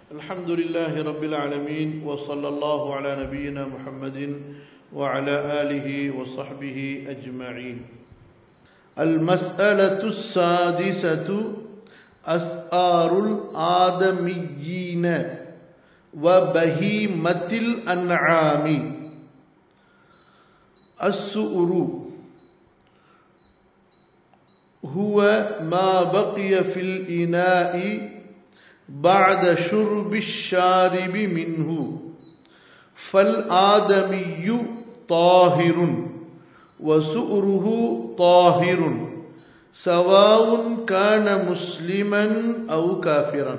الحمد لله رب العالمين وصلى الله على نبينا محمد وعلى آله وصحبه أجمعين المسألة السادسة أسآر الآدميين وبهيمة الأنعام السؤر هو ما بقي في الإناء بعد شرب الشارب منه فالآدمي طاهر وسؤره طاهر سواء كان مسلما أو كافرا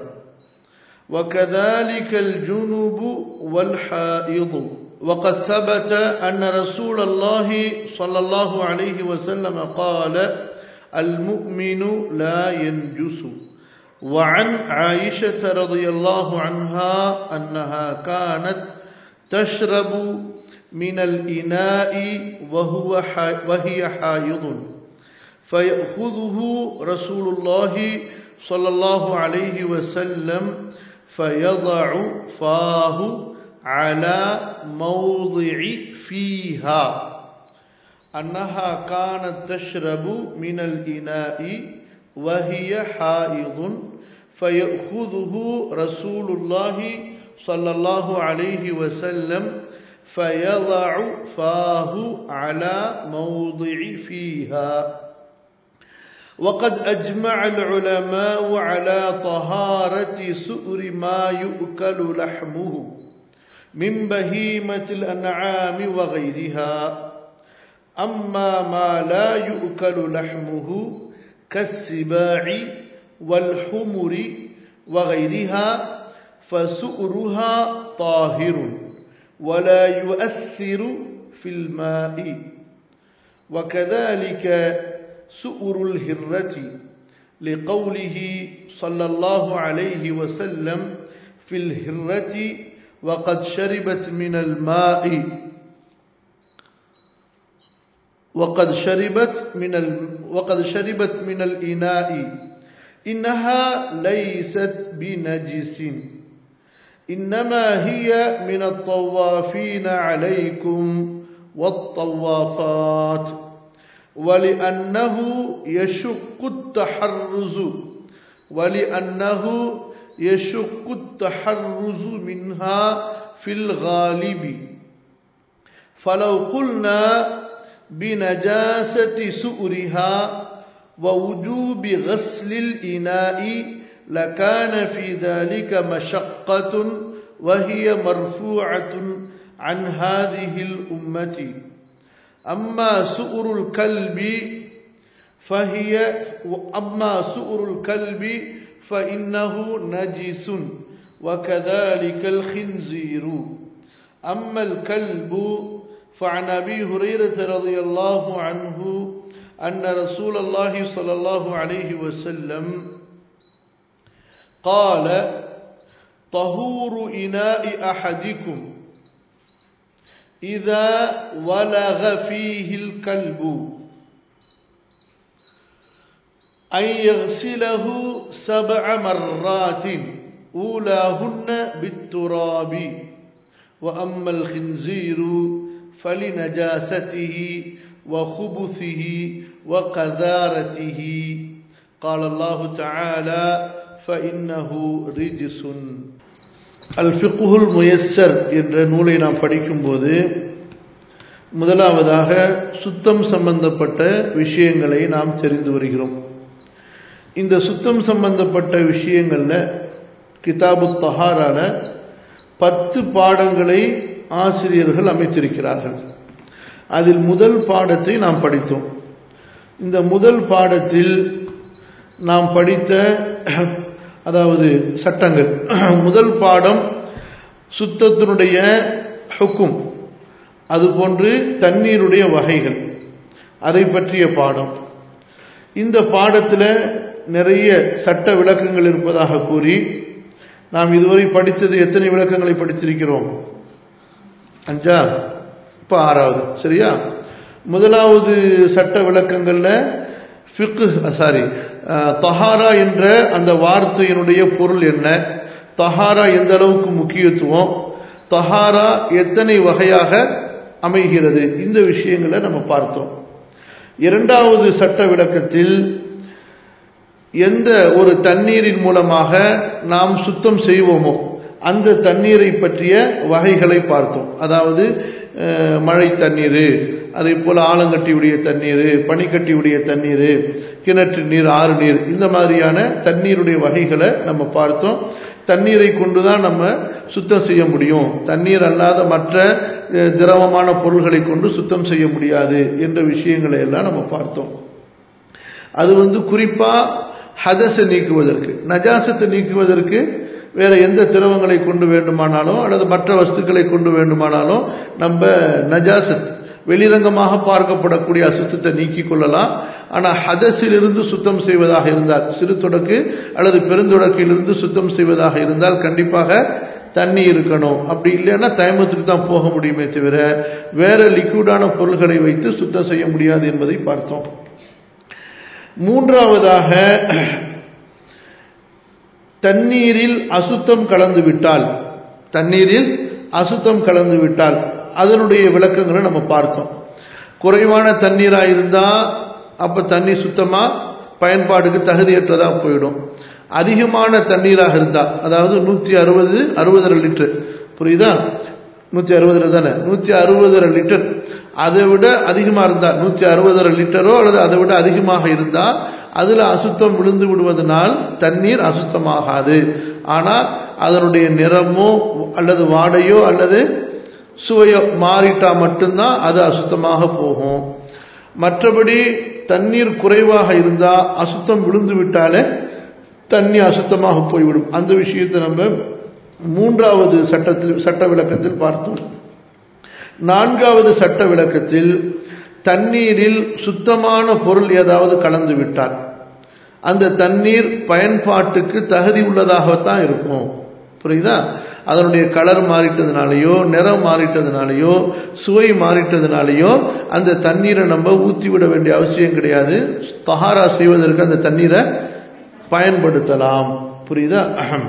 وكذلك الجنب والحائض وقد ثبت أن رسول الله صلى الله عليه وسلم قال المؤمن لا ينجس وعن عائشة رضي الله عنها أنها كانت تشرب من الإناء وهو وهي حائض فيأخذه رسول الله صلى الله عليه وسلم فيضع فاه على موضع فيها أنها كانت تشرب من الإناء وهي حائض فيأخذه رسول الله صلى الله عليه وسلم فيضع فاه على موضع فيها وقد أجمع العلماء على طهارة سؤر ما يؤكل لحمه من بهيمة الأنعام وغيرها أما ما لا يؤكل لحمه كالسباع والحمر وغيرها فسؤرها طاهر ولا يؤثر في الماء وكذلك سؤر الهرة لقوله صلى الله عليه وسلم في الهرة وقد شربت من الماء وقد شربت من ال... وقد شربت من الإناء إنها ليست بنجس إنما هي من الطوافين عليكم والطوافات ولأنه يشق التحرز ولأنه يشق التحرز منها في الغالب فلو قلنا بنجاسة سؤرها ووجوب غسل الإناء لكان في ذلك مشقة وهي مرفوعة عن هذه الأمة أما سؤر الكلب فهي أما سؤر الكلب فإنه نجس وكذلك الخنزير أما الكلب فعن أبي هريرة رضي الله عنه أن رسول الله صلى الله عليه وسلم قال طهور إناء أحدكم إذا ولغ فيه الكلب أن يغسله سبع مرات أولاهن بالتراب وأما الخنزير فلنجاسته وخبثه وقذارته قال الله تعالى فإنه رجس الفقه الميسر என்ற நூலை நாம் படிக்கும்போது முதலாவதாக சுத்தம் சம்பந்தப்பட்ட விஷயங்களை நாம் தெரிந்து வருகிறோம் இந்த சுத்தம் சம்பந்தப்பட்ட விஷயங்கள்ல கிதாபு தஹாரால பத்து பாடங்களை ஆசிரியர்கள் அமைத்திருக்கிறார்கள் அதில் முதல் பாடத்தை நாம் படித்தோம் இந்த முதல் பாடத்தில் நாம் படித்த அதாவது சட்டங்கள் முதல் பாடம் சுத்தத்தினுடைய ஹுக்கும் அதுபோன்று தண்ணீருடைய வகைகள் அதை பற்றிய பாடம் இந்த பாடத்தில் நிறைய சட்ட விளக்கங்கள் இருப்பதாக கூறி நாம் இதுவரை படித்தது எத்தனை விளக்கங்களை படித்திருக்கிறோம் அஞ்சா இப்போ ஆறாவது சரியா முதலாவது சட்ட விளக்கங்கள்ல ஃபிக்கு சாரி தஹாரா என்ற அந்த வார்த்தையினுடைய பொருள் என்ன தஹாரா எந்த அளவுக்கு முக்கியத்துவம் தஹாரா எத்தனை வகையாக அமைகிறது இந்த விஷயங்களை நம்ம பார்த்தோம் இரண்டாவது சட்ட விளக்கத்தில் எந்த ஒரு தண்ணீரின் மூலமாக நாம் சுத்தம் செய்வோமோ அந்த தண்ணீரை பற்றிய வகைகளை பார்த்தோம் அதாவது மழை தண்ணீர் அதே போல ஆலங்கட்டியுடைய தண்ணீர் பனிக்கட்டியுடைய தண்ணீர் கிணற்று நீர் ஆறு நீர் இந்த மாதிரியான தண்ணீருடைய வகைகளை நம்ம பார்த்தோம் தண்ணீரை கொண்டுதான் நம்ம சுத்தம் செய்ய முடியும் தண்ணீர் அல்லாத மற்ற திரவமான பொருள்களை கொண்டு சுத்தம் செய்ய முடியாது என்ற விஷயங்களை எல்லாம் நம்ம பார்த்தோம் அது வந்து குறிப்பா ஹதஸை நீக்குவதற்கு நஜாசத்தை நீக்குவதற்கு வேற எந்த திரவங்களை கொண்டு வேண்டுமானாலும் அல்லது மற்ற வஸ்துக்களை கொண்டு வேண்டுமானாலும் நம்ம நஜாசத் வெளிரங்கமாக பார்க்கப்படக்கூடிய அசுத்தத்தை நீக்கிக் கொள்ளலாம் ஆனால் ஹதஸிலிருந்து சுத்தம் செய்வதாக இருந்தால் சிறு தொடக்கு அல்லது பெருந்தொடக்கிலிருந்து சுத்தம் செய்வதாக இருந்தால் கண்டிப்பாக தண்ணி இருக்கணும் அப்படி இல்லைன்னா தயமத்துக்கு தான் போக முடியுமே தவிர வேற லிக்விடான பொருள்களை வைத்து சுத்தம் செய்ய முடியாது என்பதை பார்த்தோம் மூன்றாவதாக தண்ணீரில் அசுத்தம் கலந்து விட்டால் தண்ணீரில் அசுத்தம் கலந்து விட்டால் அதனுடைய விளக்கங்களை நம்ம பார்த்தோம் குறைவான தண்ணீரா இருந்தா அப்ப தண்ணி சுத்தமா பயன்பாடுக்கு தகுதியற்றதா போயிடும் அதிகமான தண்ணீராக இருந்தா அதாவது நூத்தி அறுபது அறுபதரை லிட்டர் புரியுதா நூத்தி அறுபதுல தானே நூத்தி அறுபதரை லிட்டர் அதை விட அதிகமா இருந்தா நூத்தி அறுபதரை லிட்டரோ அல்லது அதை விட அதிகமாக இருந்தா அதுல அசுத்தம் விழுந்து விடுவதனால் தண்ணீர் அசுத்தமாகாது ஆனால் அதனுடைய நிறமோ அல்லது வாடையோ அல்லது சுவையோ மாறிட்டா மட்டும்தான் அது அசுத்தமாக போகும் மற்றபடி தண்ணீர் குறைவாக இருந்தா அசுத்தம் விழுந்து விட்டாலே தண்ணி அசுத்தமாக போய்விடும் அந்த விஷயத்தை நம்ம மூன்றாவது சட்டத்தில் சட்ட விளக்கத்தில் பார்த்தோம் நான்காவது சட்ட விளக்கத்தில் தண்ணீரில் சுத்தமான பொருள் ஏதாவது கலந்து விட்டால் அந்த தண்ணீர் பயன்பாட்டுக்கு தகுதி உள்ளதாகத்தான் இருக்கும் புரியுதா அதனுடைய கலர் மாறிட்டதுனாலேயோ நிறம் மாறிட்டதுனாலேயோ சுவை மாறிட்டதுனாலேயோ அந்த தண்ணீரை நம்ம ஊற்றி விட வேண்டிய அவசியம் கிடையாது தஹாரா செய்வதற்கு அந்த தண்ணீரை பயன்படுத்தலாம் புரியுதா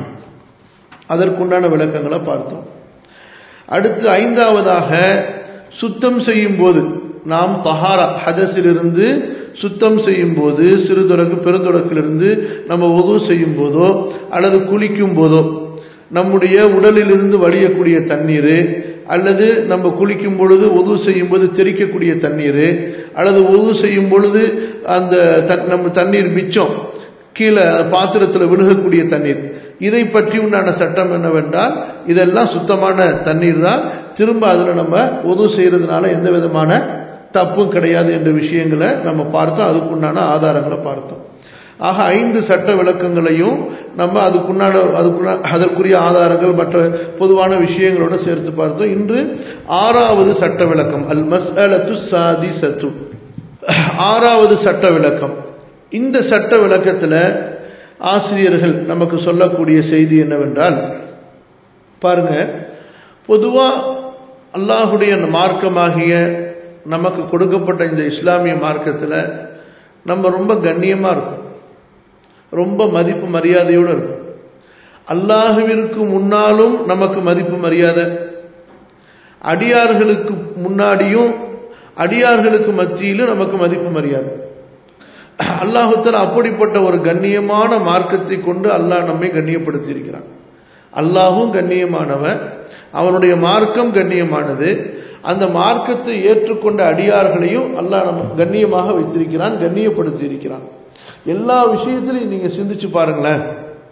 அதற்குண்டான விளக்கங்களை பார்த்தோம் அடுத்து ஐந்தாவதாக சுத்தம் செய்யும் போது நாம் தஹாரா ஹதஸிலிருந்து சுத்தம் செய்யும் போது சிறு தொடக்கு பெருந்தொடக்கிலிருந்து நம்ம உதவு செய்யும் போதோ அல்லது குளிக்கும் போதோ நம்முடைய உடலிலிருந்து வழியக்கூடிய தண்ணீர் அல்லது நம்ம குளிக்கும் பொழுது உதவு செய்யும் போது தெறிக்கக்கூடிய தண்ணீர் அல்லது உதவு செய்யும் பொழுது அந்த நம்ம தண்ணீர் மிச்சம் கீழே பாத்திரத்தில் விழுகக்கூடிய தண்ணீர் இதை பற்றி உண்டான சட்டம் என்னவென்றால் இதெல்லாம் சுத்தமான தண்ணீர் தான் திரும்ப அதில் நம்ம உதவு செய்யறதுனால எந்த விதமான தப்பும் கிடையாது என்ற விஷயங்களை நம்ம பார்த்தோம் அதுக்குண்டான ஆதாரங்களை பார்த்தோம் ஆக ஐந்து சட்ட விளக்கங்களையும் நம்ம அதுக்குண்டான அதுக்குள்ள அதற்குரிய ஆதாரங்கள் மற்ற பொதுவான விஷயங்களோட சேர்த்து பார்த்தோம் இன்று ஆறாவது சட்ட விளக்கம் அல் மஸ் அலத்து சாதி சத்து ஆறாவது சட்ட விளக்கம் இந்த சட்ட விளக்கத்தில் ஆசிரியர்கள் நமக்கு சொல்லக்கூடிய செய்தி என்னவென்றால் பாருங்க பொதுவா அல்லாஹுடைய மார்க்கமாகிய நமக்கு கொடுக்கப்பட்ட இந்த இஸ்லாமிய மார்க்கத்தில் நம்ம ரொம்ப கண்ணியமா இருக்கும் ரொம்ப மதிப்பு மரியாதையோடு இருக்கும் அல்லாஹுவிற்கு முன்னாலும் நமக்கு மதிப்பு மரியாதை அடியார்களுக்கு முன்னாடியும் அடியார்களுக்கு மத்தியிலும் நமக்கு மதிப்பு மரியாதை அல்லாஹுத்தல் அப்படிப்பட்ட ஒரு கண்ணியமான மார்க்கத்தை கொண்டு அல்லாஹ் நம்மை கண்ணியப்படுத்தி இருக்கிறான் அல்லாஹும் கண்ணியமானவன் அவனுடைய மார்க்கம் கண்ணியமானது அந்த மார்க்கத்தை ஏற்றுக்கொண்ட அடியார்களையும் அல்லாஹ் நம்ம கண்ணியமாக வைத்திருக்கிறான் கண்ணியப்படுத்தி இருக்கிறான் எல்லா விஷயத்திலையும் நீங்க சிந்திச்சு பாருங்களேன்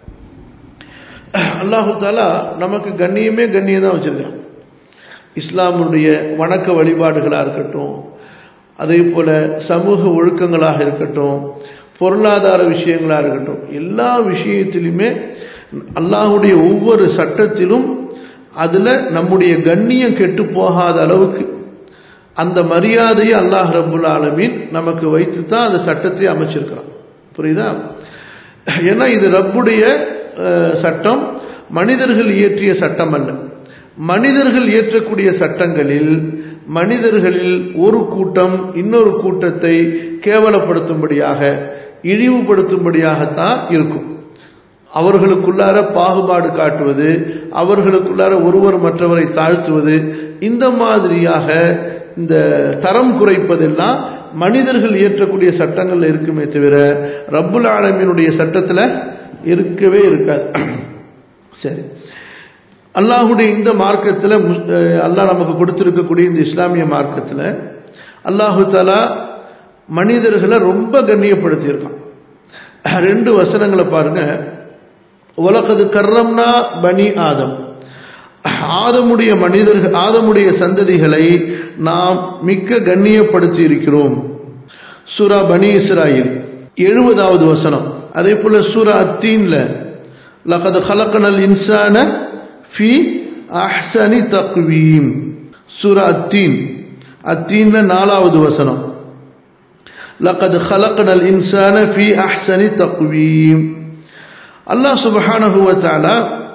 அல்லாஹு தாலா நமக்கு கண்ணியமே கண்ணியம் தான் வச்சிருக்கிறான் இஸ்லாமுடைய வணக்க வழிபாடுகளாக இருக்கட்டும் அதே போல சமூக ஒழுக்கங்களாக இருக்கட்டும் பொருளாதார விஷயங்களாக இருக்கட்டும் எல்லா விஷயத்திலுமே அல்லாஹுடைய ஒவ்வொரு சட்டத்திலும் அதுல நம்முடைய கண்ணியம் கெட்டு போகாத அளவுக்கு அந்த மரியாதையை அல்லாஹ் ரபுல் ஆலமீன் நமக்கு வைத்து தான் அந்த சட்டத்தை அமைச்சிருக்கிறான் புரியுதா ஏன்னா இது ரப்புடைய சட்டம் மனிதர்கள் இயற்றிய சட்டம் அல்ல மனிதர்கள் இயற்றக்கூடிய சட்டங்களில் மனிதர்களில் ஒரு கூட்டம் இன்னொரு கூட்டத்தை கேவலப்படுத்தும்படியாக இழிவுபடுத்தும்படியாகத்தான் இருக்கும் அவர்களுக்குள்ளார பாகுபாடு காட்டுவது அவர்களுக்குள்ளார ஒருவர் மற்றவரை தாழ்த்துவது இந்த மாதிரியாக இந்த தரம் குறைப்பதெல்லாம் மனிதர்கள் இயற்றக்கூடிய சட்டங்கள்ல இருக்குமே தவிர ரப்புல் ஆலமீனுடைய சட்டத்துல இருக்கவே இருக்காது சரி அல்லாஹுடைய இந்த மார்க்கத்தில் அல்லாஹ் நமக்கு கொடுத்திருக்கக்கூடிய இந்த இஸ்லாமிய மார்க்கத்தில் அல்லாஹு தாலா மனிதர்களை ரொம்ப கண்ணியப்படுத்தியிருக்கான் ரெண்டு வசனங்களை பாருங்க உலகது கர்ரம்னா பனி ஆதம் ஆதமுடைய மனிதர்கள் ஆதமுடைய சந்ததிகளை நாம் மிக்க கண்ணியப்படுத்தி இருக்கிறோம் சூரா பனி இஸ்ராயில் எழுபதாவது வசனம் அதே போல சூரா அத்தீன்ல லகது ஹலக்கனல் இன்சான ஃபி அஹ்சனி தக்வீம் சூரா அத்தீன் அத்தீன்ல நாலாவது வசனம் لقد خلقنا الإنسان في أحسن تقويم அல்லாஹ் சுபஹானஹு வத்தாலா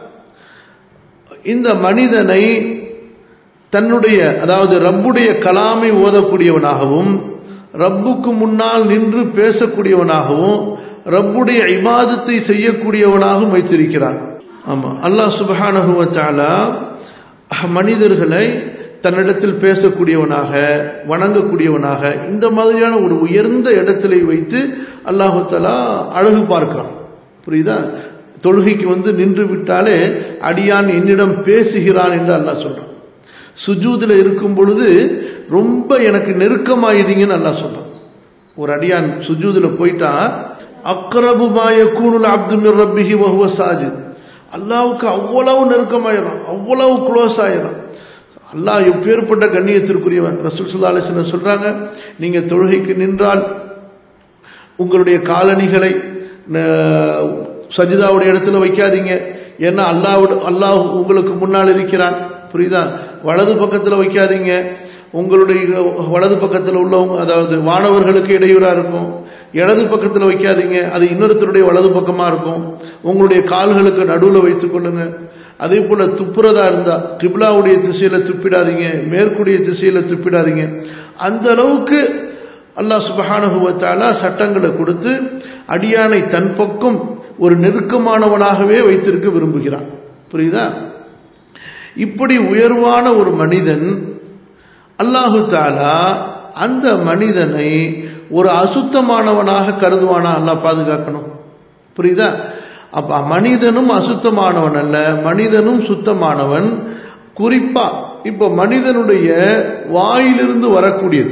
இந்த மனிதனை தன்னுடைய அதாவது ரப்புடைய கலாமை ஓதக்கூடியவனாகவும் ரப்புக்கு முன்னால் நின்று பேசக்கூடியவனாகவும் ரப்புடைய இபாதத்தை செய்யக்கூடியவனாகவும் வைத்திருக்கிறான் ஆமா அல்லாஹ் சுபஹானஹு வத்தாலா மனிதர்களை தன்னிடத்தில் பேசக்கூடியவனாக வணங்கக்கூடியவனாக இந்த மாதிரியான ஒரு உயர்ந்த இடத்திலே வைத்து அல்லாஹு தலா அழகு பார்க்கிறான் புரியுதா தொழுகைக்கு வந்து நின்று விட்டாலே அடியான் என்னிடம் பேசுகிறான் என்று அல்லாஹ் சொல்றான் சுஜூதில் இருக்கும் பொழுது ரொம்ப எனக்கு நெருக்கமாயிருங்கன்னு அல்லாஹ் சொல்றான் ஒரு அடியான் சுஜூதுல போயிட்டா அக்ரபுமாய கூணுல் அப்துமிர் ரப்பிஹி வஹுவ சாஜித் அல்லாவுக்கு அவ்வளவு நெருக்கமாயிடும் அவ்வளவு க்ளோஸ் ஆயிடும் அல்லாஹ் எப்பேற்பட்ட கண்ணியத்திற்குரியவன் ரசூல் சுல்லா அலிஸ்லம் சொல்றாங்க நீங்க தொழுகைக்கு நின்றால் உங்களுடைய காலணிகளை சஜிதாவுடைய இடத்துல வைக்காதீங்க ஏன்னா அல்லாவோட அல்லாஹ் உங்களுக்கு முன்னால் இருக்கிறான் புரியுதா வலது பக்கத்தில் வைக்காதீங்க உங்களுடைய வலது பக்கத்தில் உள்ளவங்க அதாவது வானவர்களுக்கு இடையூறா இருக்கும் இடது பக்கத்தில் வைக்காதீங்க அது இன்னொருத்தருடைய வலது பக்கமா இருக்கும் உங்களுடைய கால்களுக்கு நடுவில் வைத்துக் கொள்ளுங்க அதே போல துப்புறதா இருந்தா கிப்லாவுடைய திசையில துப்பிடாதீங்க மேற்குடைய திசையில துப்பிடாதீங்க அந்த அளவுக்கு அல்லாஹ் சுபஹானுவத்தாலா சட்டங்களை கொடுத்து அடியானை தன் பக்கம் ஒரு நெருக்கமானவனாகவே வைத்திருக்க விரும்புகிறான் புரியுதா இப்படி உயர்வான ஒரு மனிதன் அல்லாஹு தாலா அந்த மனிதனை ஒரு அசுத்தமானவனாக கருதுவானா அல்லாஹ் பாதுகாக்கணும் புரியுதா அப்ப மனிதனும் அசுத்தமானவன் அல்ல மனிதனும் சுத்தமானவன் குறிப்பா இப்ப மனிதனுடைய வாயிலிருந்து வரக்கூடியது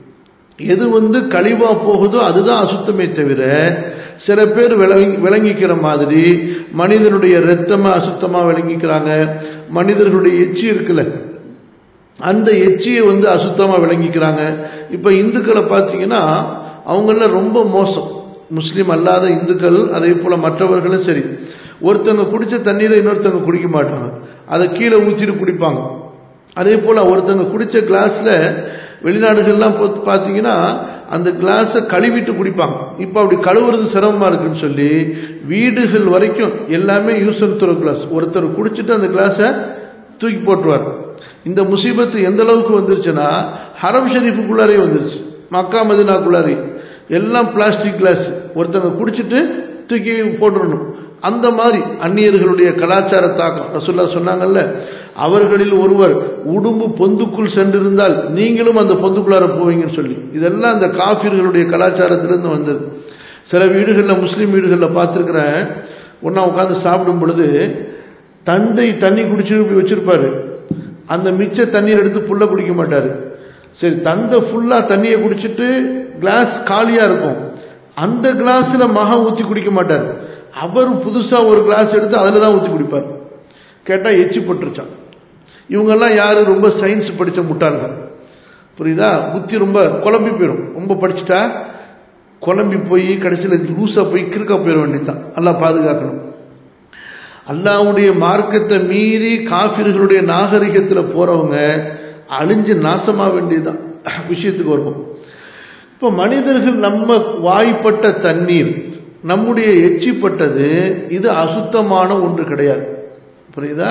எது வந்து கழிவா போகுதோ அதுதான் அசுத்தமே தவிர சில பேர் விளங்கி விளங்கிக்கிற மாதிரி மனிதனுடைய ரத்தமா அசுத்தமா விளங்கிக்கிறாங்க மனிதர்களுடைய எச்சி இருக்குல்ல அந்த எச்சியை வந்து அசுத்தமா விளங்கிக்கிறாங்க இப்ப இந்துக்களை பார்த்தீங்கன்னா அவங்கள ரொம்ப மோசம் முஸ்லீம் அல்லாத இந்துக்கள் அதே போல மற்றவர்களும் சரி ஒருத்தங்க குடிச்ச தண்ணீரை இன்னொருத்தங்க குடிக்க மாட்டாங்க அதை கீழே ஊற்றிட்டு குடிப்பாங்க அதே போல ஒருத்தங்க குடிச்ச கிளாஸ்ல வெளிநாடுகள்லாம் பார்த்தீங்கன்னா அந்த கிளாஸை கழுவிட்டு குடிப்பாங்க இப்போ அப்படி கழுவுறது சிரமமா இருக்குன்னு சொல்லி வீடுகள் வரைக்கும் எல்லாமே யூஸ் அண்ட் த்ரோ கிளாஸ் ஒருத்தர் குடிச்சிட்டு அந்த கிளாஸை தூக்கி போட்டுருவார் இந்த முசீபத்து எந்த அளவுக்கு வந்துருச்சுன்னா ஹரம் ஷெரீஃபுக்குள்ளாரே வந்துருச்சு மக்கா மதினாக்குள்ளாரே எல்லாம் பிளாஸ்டிக் கிளாஸ் ஒருத்தங்க குடிச்சிட்டு தூக்கி போட்டுடணும் அந்த மாதிரி அந்நியர்களுடைய கலாச்சார தாக்கம் ரசுல்லா சொன்னாங்கல்ல அவர்களில் ஒருவர் உடும்பு பொந்துக்குள் சென்றிருந்தால் நீங்களும் அந்த பொந்துக்குள்ளார போவீங்கன்னு சொல்லி இதெல்லாம் அந்த காஃபிர்களுடைய கலாச்சாரத்திலிருந்து வந்தது சில வீடுகளில் முஸ்லீம் வீடுகளில் பார்த்துருக்கிறேன் ஒன்றா உட்காந்து சாப்பிடும் பொழுது தந்தை தண்ணி குடிச்சு இப்படி வச்சிருப்பாரு அந்த மிச்ச தண்ணீர் எடுத்து புல்ல குடிக்க மாட்டாரு சரி தந்தை ஃபுல்லா தண்ணியை குடிச்சிட்டு கிளாஸ் காலியா இருக்கும் அந்த கிளாஸ்ல மகன் ஊத்தி குடிக்க மாட்டார் அவர் புதுசா ஒரு கிளாஸ் எடுத்து அதுல தான் ஊத்தி குடிப்பார் கேட்டா எச்சி பட்டுருச்சான் இவங்கெல்லாம் யாரு ரொம்ப சயின்ஸ் படிச்ச முட்டாள்கள் புரியுதா புத்தி ரொம்ப குழம்பி போயிடும் ரொம்ப படிச்சுட்டா குழம்பி போய் கடைசியில் லூசா போய் கிறுக்கா போயிட வேண்டியதுதான் எல்லாம் பாதுகாக்கணும் அல்லாவுடைய மார்க்கத்தை மீறி காபிர்களுடைய நாகரிகத்தில் போறவங்க அழிஞ்சு நாசமா வேண்டியதுதான் விஷயத்துக்கு வருவோம் இப்போ மனிதர்கள் நம்ம வாய்ப்பட்ட தண்ணீர் நம்முடைய எச்சிப்பட்டது இது அசுத்தமான ஒன்று கிடையாது புரியுதா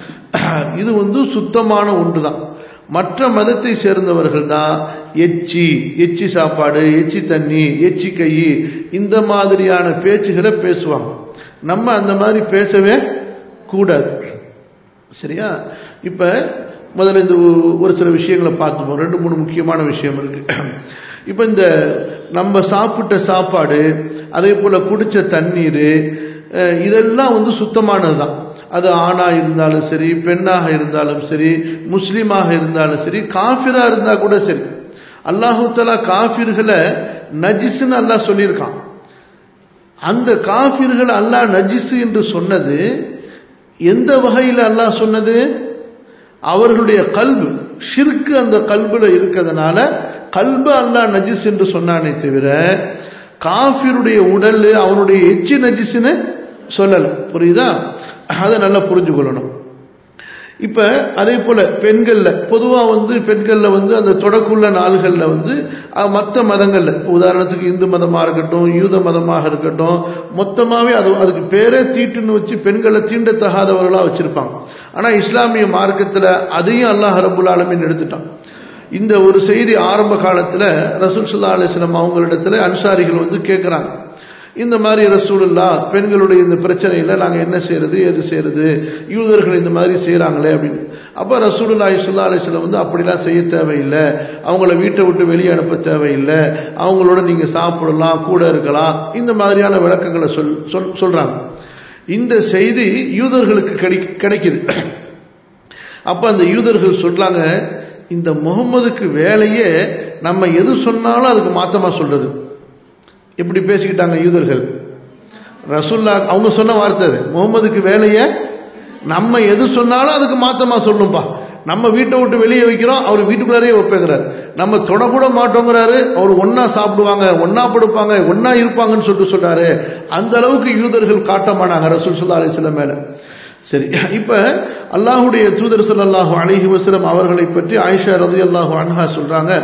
இது வந்து சுத்தமான ஒன்று தான் மற்ற மதத்தை சேர்ந்தவர்கள் தான் எச்சி எச்சி சாப்பாடு எச்சி தண்ணி எச்சி கை இந்த மாதிரியான பேச்சுகளை பேசுவாங்க நம்ம அந்த மாதிரி பேசவே கூடாது சரியா இப்ப முதல்ல இந்த ஒ- ஒரு சில விஷயங்களை பார்த்துப்போம் ரெண்டு மூணு முக்கியமான விஷயம் இருக்கு இப்ப இந்த நம்ம சாப்பிட்ட சாப்பாடு அதே போல குடிச்ச தண்ணீர் அஹ், இதெல்லாம் வந்து சுத்தமானதுதான் அது ஆணா இருந்தாலும் சரி பெண்ணாக இருந்தாலும் சரி முஸ்லீமாக இருந்தாலும் சரி காஃபிரா இருந்தா கூட சரி அல்லாஹு தலா காஃபிர்களை நஜிஸ்ன்னு அல்லாஹ் சொல்லியிருக்கான் அந்த காஃபிர்கள் அல்லாஹ் நஜிஸ் என்று சொன்னது எந்த வகையில் அல்லாஹ் சொன்னது அவர்களுடைய கல்பு ஷிர்க்கு அந்த கல்புல இருக்கிறதுனால கல்பு அல்லாஹ் நஜிஸ் என்று சொன்னானே தவிர காஃபிருடைய உடல் அவனுடைய எச்சி நஜிஸ்னு சொல்லல புரியுதா அதை நல்லா புரிஞ்சு கொள்ளணும் இப்ப அதே போல பெண்கள்ல பொதுவா வந்து பெண்கள்ல வந்து அந்த தொடக்குள்ள நாள்கள்ல வந்து அஹ், மத்த மதங்கள்ல இப்ப உதாரணத்துக்கு இந்து மதமா இருக்கட்டும் யூத மதமாக இருக்கட்டும் மொத்தமாவே அது அதுக்கு பேரே தீட்டுன்னு வச்சு பெண்களை தீண்டத்தகாதவர்களா வச்சிருப்பாங்க ஆனா இஸ்லாமிய மார்க்கத்துல அதையும் அல்லாஹ் ரபுல் ஆலமீன் எடுத்துட்டான் இந்த ஒரு செய்தி ஆரம்ப காலத்துல ரசூல் சுல்லா அலிஸ்லாம் அவங்களிடத்துல அன்சாரிகள் வந்து கேட்கிறாங்க இந்த மாதிரி ரசூலுல்லா பெண்களுடைய இந்த பிரச்சனையில நாங்க என்ன செய்யறது எது செய்யறது யூதர்கள் இந்த மாதிரி செய்றாங்களே அப்படின்னு அப்ப ரசூலுல்லா சுல்லா அலிஸ்லாம் வந்து அப்படிலாம் செய்ய தேவையில்லை அவங்கள வீட்டை விட்டு வெளியே அனுப்ப தேவையில்லை அவங்களோட நீங்க சாப்பிடலாம் கூட இருக்கலாம் இந்த மாதிரியான விளக்கங்களை சொல் சொல்- சொல்றாங்க இந்த செய்தி யூதர்களுக்கு கிடை- கிடைக்குது அப்ப அந்த யூதர்கள் சொல்றாங்க இந்த முகம்மதுக்கு வேலையே நம்ம எது சொன்னாலும் அதுக்கு மாத்தமா சொல்றது இப்படி பேசிக்கிட்டாங்க யூதர்கள் ரசூல்லா அவங்க சொன்ன வார்த்தை அது முகம்மதுக்கு வேலையை நம்ம எது சொன்னாலும் அதுக்கு மாத்தமா சொல்லணும்பா நம்ம வீட்டை விட்டு வெளியே வைக்கிறோம் அவர் வீட்டுக்குள்ளாரே வைப்பேங்கிறார் நம்ம தொடக்கூட மாட்டோங்கிறாரு அவர் ஒன்னா சாப்பிடுவாங்க ஒன்னா படுப்பாங்க ஒன்னா இருப்பாங்கன்னு சொல்லிட்டு சொல்றாரு அந்த அளவுக்கு யூதர்கள் காட்டமானாங்க ரசூல் சுல்லா அலிஸ்லாம் மேல சரி இப்ப அல்லாஹுடைய தூதர் ஸல்லல்லாஹு அலைஹி வஸல்லம் அவர்களை பற்றி ஆயிஷா ரலியல்லாஹு அன்ஹா சொல்றாங்க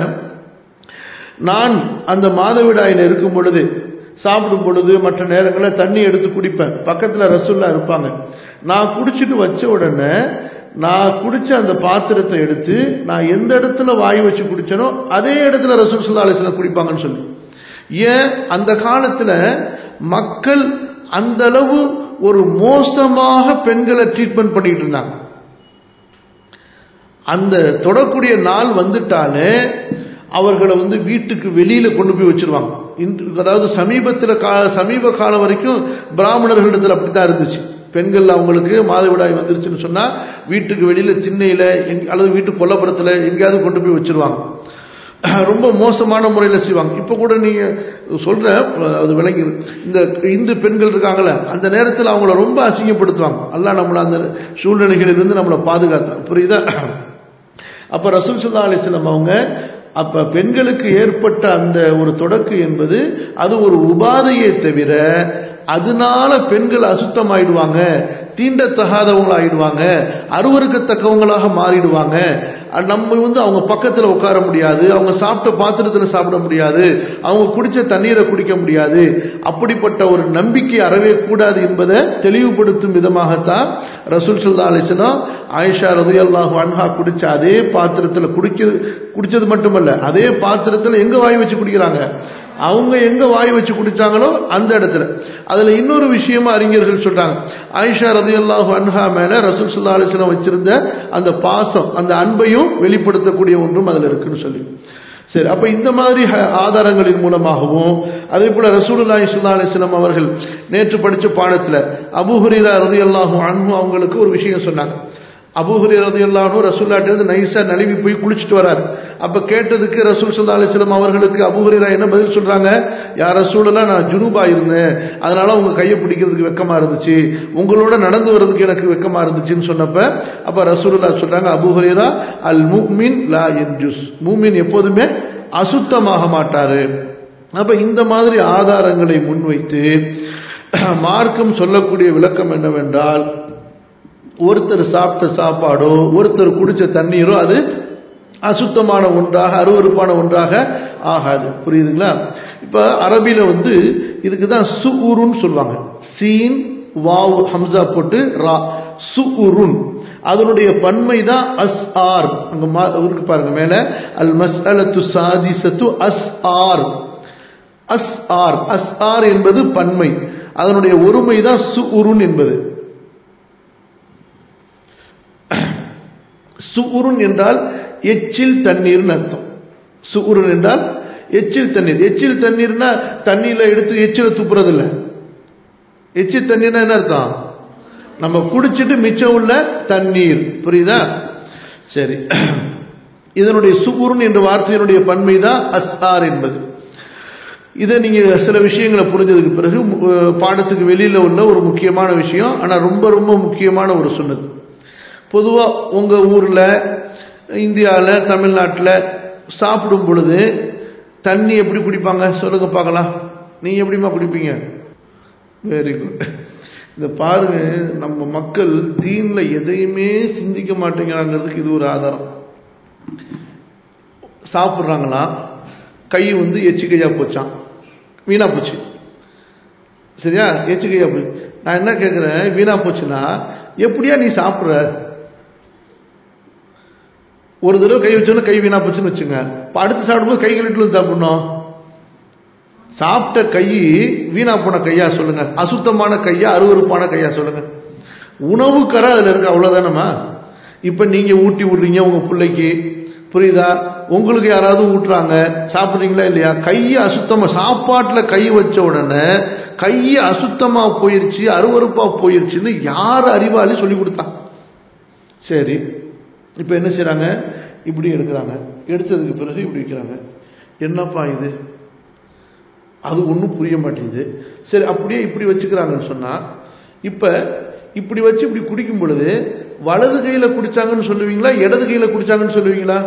நான் அந்த மாதவிடாயில இருக்கும் பொழுது சாப்பிடும் பொழுது மற்ற நேரங்களில் தண்ணி எடுத்து குடிப்பேன் பக்கத்துல ரசூல்லா இருப்பாங்க நான் குடிச்சிட்டு வச்ச உடனே நான் குடிச்ச அந்த பாத்திரத்தை எடுத்து நான் எந்த இடத்துல வாய் வச்சு குடிச்சனோ அதே இடத்துல ரசூல் சுல்லா அலிஸ்லாம் குடிப்பாங்கன்னு சொல்லி ஏன் அந்த காலத்துல மக்கள் அந்த அளவு ஒரு மோசமாக பெண்களை ட்ரீட்மெண்ட் பண்ணிட்டு இருந்தாங்க அந்த தொடக்கூடிய நாள் வந்துட்டாலே அவர்களை வந்து வீட்டுக்கு வெளியில கொண்டு போய் வச்சிருவாங்க இன்று- அதாவது சமீபத்துல கா- சமீப காலம் வரைக்கும் பிராமணர்களிடத்துல அப்படித்தான் இருந்துச்சு பெண்கள் அவங்களுக்கு மாதவிடாய் வந்துருச்சுன்னு சொன்னா வீட்டுக்கு வெளியில திண்ணையில எங்க- அல்லது வீட்டு கொல்லப்புறத்துல எங்கேயாவது கொண்டு போய் வச்சிருவாங்க ரொம்ப மோசமான முறையில் செய்வாங்க இப்ப கூட நீங்க சொல்ற அது விளங்கி இந்த இந்து பெண்கள் இருக்காங்கல்ல அந்த நேரத்தில் அவங்கள ரொம்ப அசிங்கப்படுத்துவாங்க அல்லாஹ் நம்மள அந்த சூழ்நிலைகளிலிருந்து நம்மளை பாதுகாத்தான் புரியுதா அப்ப ரசூல் சல்லா அலிஸ்லாம் அவங்க அப்ப பெண்களுக்கு ஏற்பட்ட அந்த ஒரு தொடக்கு என்பது அது ஒரு உபாதையே தவிர அதனால பெண்கள் அசுத்தமாயிடுவாங்க தீண்டத்தகாதவங்க ஆயிடுவாங்க அருவருக்கத்தக்கவங்களாக மாறிடுவாங்க அஹ் நம்ம வந்து அவங்க பக்கத்துல உட்கார முடியாது அவங்க சாப்பிட்ட பாத்திரத்துல சாப்பிட முடியாது அவங்க குடிச்ச தண்ணீரை குடிக்க முடியாது அப்படிப்பட்ட ஒரு நம்பிக்கை அறவே கூடாது என்பதை தெளிவுபடுத்தும் விதமாகத்தான் ரசூல் சுல்லா அலிஸ்லாம் ஆயிஷா ரதியல்லாஹு அன்ஹா குடிச்ச அதே பாத்திரத்துல குடிக்கிறது குடிச்சது மட்டுமல்ல அதே பாத்திரத்துல எங்க வாய் வச்சு குடிக்கிறாங்க அவங்க எங்க வாய் வச்சு குடிச்சாங்களோ அந்த இடத்துல அதுல இன்னொரு விஷயமா அறிஞர்கள் சொல்றாங்க ஆயிஷா ரதியல்லாஹு அன்ஹா மேல ரசூல் சுல்லா அலிஸ்லாம் வச்சிருந்த அந்த பாசம் அந்த அன்பையும் வெளிப்படுத்தக்கூடிய ஒன்றும் அதுல இருக்குன்னு சொல்லி சரி அப்ப இந்த மாதிரி ஹ- ஆதாரங்களின் மூலமாகவும் அதே போல ரசூலுல்லாஹி ஸல்லல்லாஹு அலைஹி வஸல்லம் அவர்கள் நேற்று படிச்ச பாடத்துல அபூ ஹுரைரா ரலியல்லாஹு அன்ஹு அவங்களுக்கு ஒரு விஷயம் சொன்னாங்க அபூ ஹுரைரா ரலியல்லாஹு ரசூலுல்லாஹி இருந்து நைஸா நழுவி போய் குளிச்சிட்டு வரார் அப்ப கேட்டதுக்கு ரசூல் ஸல்லல்லாஹு அலைஹி வஸல்லம் அவர்களுக்கு அபூ ஹுரைரா என்ன பதில் சொல்றாங்க யா ரசூலுல்லாஹ் நான் ஜுனூபா இருந்தேன் அதனால உங்க கையை பிடிக்கிறதுக்கு வெக்கமா இருந்துச்சு உங்களோட நடந்து வர்றதுக்கு எனக்கு வெக்கமா இருந்துச்சுன்னு சொன்னப்ப அப்ப ரசூலுல்லாஹ் சொல்றாங்க அபூ ஹுரைரா அல் முஃமின் லா யன்ஜுஸ் மூமின் எப்போதுமே அசுத்தமாக மாட்டாரு அப்ப இந்த மாதிரி ஆதாரங்களை முன்வைத்து மார்க்கம் சொல்லக்கூடிய விளக்கம் என்னவென்றால் ஒருத்தர் சாப்பிட்ட சாப்பாடோ ஒருத்தர் குடிச்ச தண்ணீரோ அது அசுத்தமான ஒன்றாக அருவருப்பான ஒன்றாக ஆகாது புரியுதுங்களா இப்ப அரபில வந்து இதுக்கு தான் சுஉருன்னு சொல்லுவாங்க சீன் வாவ் ஹம்சா போட்டு ரா சுஉருன் அதனுடைய பன்மை தான் அஸ் ஆர் அங்க மா- இருக்கு பாருங்க மேல அல் மஸ்அலத்து சாதிசத்து அஸ் ஆர் அஸ் ஆர் அஸ் ஆர் என்பது பன்மை அதனுடைய ஒருமை தான் சுஉருன் என்பது சுஉருன் என்றால் எச்சில் தண்ணீர்னு அர்த்தம் சுஉருன் என்றால் எச்சில் தண்ணீர் எச்சில் தண்ணீர்னா தண்ணியில எடுத்து எச்சில துப்புறது இல்ல எச்சில் தண்ணீர்னா என்ன அர்த்தம் நம்ம குடிச்சிட்டு மிச்சம் உள்ள தண்ணீர் புரியுதா சரி இதனுடைய சுகுருன் என்ற வார்த்தையினுடைய பன்மை தான் அஸ்ஆர் என்பது இதை நீங்க சில விஷயங்களை புரிஞ்சதுக்கு பிறகு அஹ், பாடத்துக்கு வெளியில உள்ள ஒரு முக்கியமான விஷயம் ஆனா ரொம்ப ரொம்ப முக்கியமான ஒரு சுன்னத் பொதுவா உங்க ஊர்ல இந்தியாவில் தமிழ்நாட்டில் சாப்பிடும் பொழுது தண்ணி எப்படி குடிப்பாங்க சொல்லுங்க பார்க்கலாம் நீங்க எப்படிமா குடிப்பீங்க வெரி குட் இந்த பாருங்க நம்ம மக்கள் தீன்ல எதையுமே சிந்திக்க மாட்டேங்கிறாங்கிறதுக்கு இது ஒரு ஆதாரம் சாப்பிட்றாங்களாம் கை வந்து எச்சிக்கையா போச்சான் வீணா போச்சு சரியா எச்சிக்கையா போச்சு நான் என்ன கேட்குறேன் வீணா போச்சுன்னா எப்படியா நீ சாப்பிட்ற ஒரு தடவை கை வச்சோன்னா கை வீணா போச்சுன்னு வச்சுங்க இப்போ அடுத்து சாப்பிடும்போது கை கழிட்டு வந்து சாப்பிடணும் சாப்பிட்ட கை வீணா போன கையா சொல்லுங்க அசுத்தமான கையா அருவருப்பான கையா சொல்லுங்க உணவு கரை அதுல இருக்கு அவ்வளவுதானம்மா இப்ப நீங்க ஊட்டி விடுறீங்க உங்க பிள்ளைக்கு புரியுதா உங்களுக்கு யாராவது ஊட்டுறாங்க சாப்பிடுறீங்களா இல்லையா கையை அசுத்தமா சாப்பாட்டுல கை வச்ச உடனே கையை அசுத்தமா போயிருச்சு அருவருப்பா போயிருச்சுன்னு யார் அறிவாளி சொல்லி கொடுத்தா சரி இப்ப என்ன செய்றாங்க இப்படி எடுக்கிறாங்க எடுத்ததுக்கு பிறகு இப்படி வைக்கிறாங்க என்னப்பா இது அது ஒன்றும் புரிய மாட்டேங்குது சரி அப்படியே இப்படி வச்சுக்கிறாங்கன்னு சொன்னா இப்ப இப்படி வச்சு இப்படி குடிக்கும் பொழுது வலது கையில குடிச்சாங்கன்னு சொல்லுவீங்களா இடது கையில குடிச்சாங்கன்னு சொல்லுவீங்களா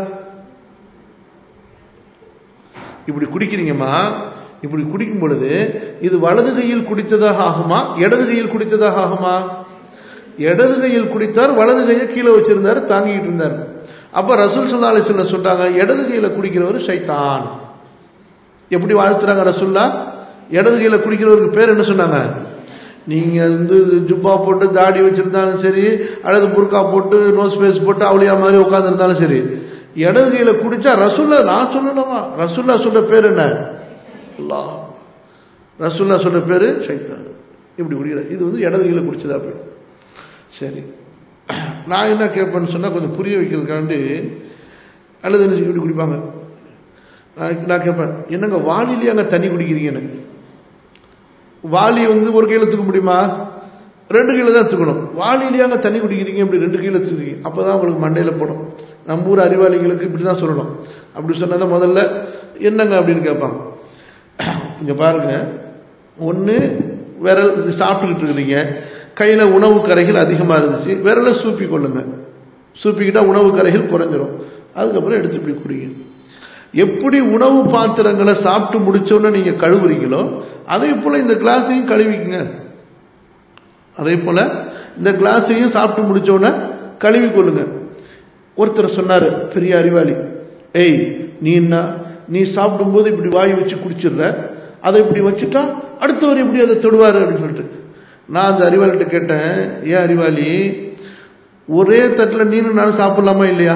இப்படி குடிக்கிறீங்கம்மா இப்படி குடிக்கும் பொழுது இது வலது கையில் குடித்ததாக ஆகுமா இடது கையில் குடித்ததாக ஆகுமா இடது கையில் குடித்தார் வலது கையை கீழே வச்சிருந்தார் தாங்கிட்டு இருந்தார் அப்ப ரசூல் சல்லா அலிஸ்வல்லம் சொல்றாங்க இடது கையில குடிக்கிறவர் சைத்தான் எப்படி வாழ்த்துறாங்க ரசூல்லா இடது கையில குடிக்கிறவருக்கு பேர் என்ன சொன்னாங்க நீங்க வந்து ஜுப்பா போட்டு தாடி வச்சிருந்தாலும் சரி அல்லது புர்கா போட்டு நோஸ் ஃபேஸ் போட்டு அவளியா மாதிரி உட்கார்ந்துருந்தாலும் சரி இடது கையில குடிச்சா ரசூல்லா நான் சொல்லணுமா ரசூல்லா சொல்ற பேர் என்ன அல்லாஹ் ரசூல்லா சொல்ற பேரு சைத்தான் இப்படி குடிக்கிற இது வந்து இடது கையில குடிச்சதா போயிடும் சரி நான் என்ன கேட்பேன்னு சொன்னா கொஞ்சம் புரிய வைக்கிறதுக்காண்டி அல்லது என்ன இப்படி குடிப்பாங்க நான் நான் கேட்பேன் என்னங்க வாளிலேயே அங்க தண்ணி குடிக்கிறீங்கன்னு வாளி வந்து ஒரு கையில தூக்க முடியுமா ரெண்டு கையில தான் தூக்கணும் வாளிலேயே அங்க தண்ணி குடிக்கிறீங்க இப்படி ரெண்டு கையில தூக்குறீங்க அப்பதான் உங்களுக்கு மண்டையில போடும் நம்ம ஊர் அறிவாளிகளுக்கு இப்படிதான் சொல்லணும் அப்படி சொன்னதான் முதல்ல என்னங்க அப்படின்னு கேட்பாங்க இங்க பாருங்க ஒண்ணு விரல் சாப்பிட்டுக்கிட்டு இருக்கிறீங்க கையில உணவு கரைகள் அதிகமா இருந்துச்சு விரலை சூப்பி கொள்ளுங்க சூப்பிக்கிட்டா உணவு கரைகள் குறைஞ்சிரும் அதுக்கப்புறம் எடுத்து இப்படி குடிங்க எப்படி உணவு பாத்திரங்களை சாப்பிட்டு முடிச்சோன்னு நீங்க கழுவுறீங்களோ அதே போல இந்த கிளாஸையும் கழுவிக்குங்க அதே போல இந்த கிளாஸையும் சாப்பிட்டு முடிச்சோன்னு கழுவி கொள்ளுங்க ஒருத்தர் சொன்னாரு பெரிய அறிவாளி ஏய் நீ என்ன நீ சாப்பிடும்போது இப்படி வாய் வச்சு குடிச்சிடுற அதை இப்படி வச்சுட்டா அடுத்தவர் இப்படி அதை தொடுவாரு அப்படின்னு சொல்லிட்டு நான் அந்த அறிவாளிகிட்ட கேட்டேன் ஏன் அறிவாளி ஒரே தட்டில் நீனும் நானும் சாப்பிடலாமா இல்லையா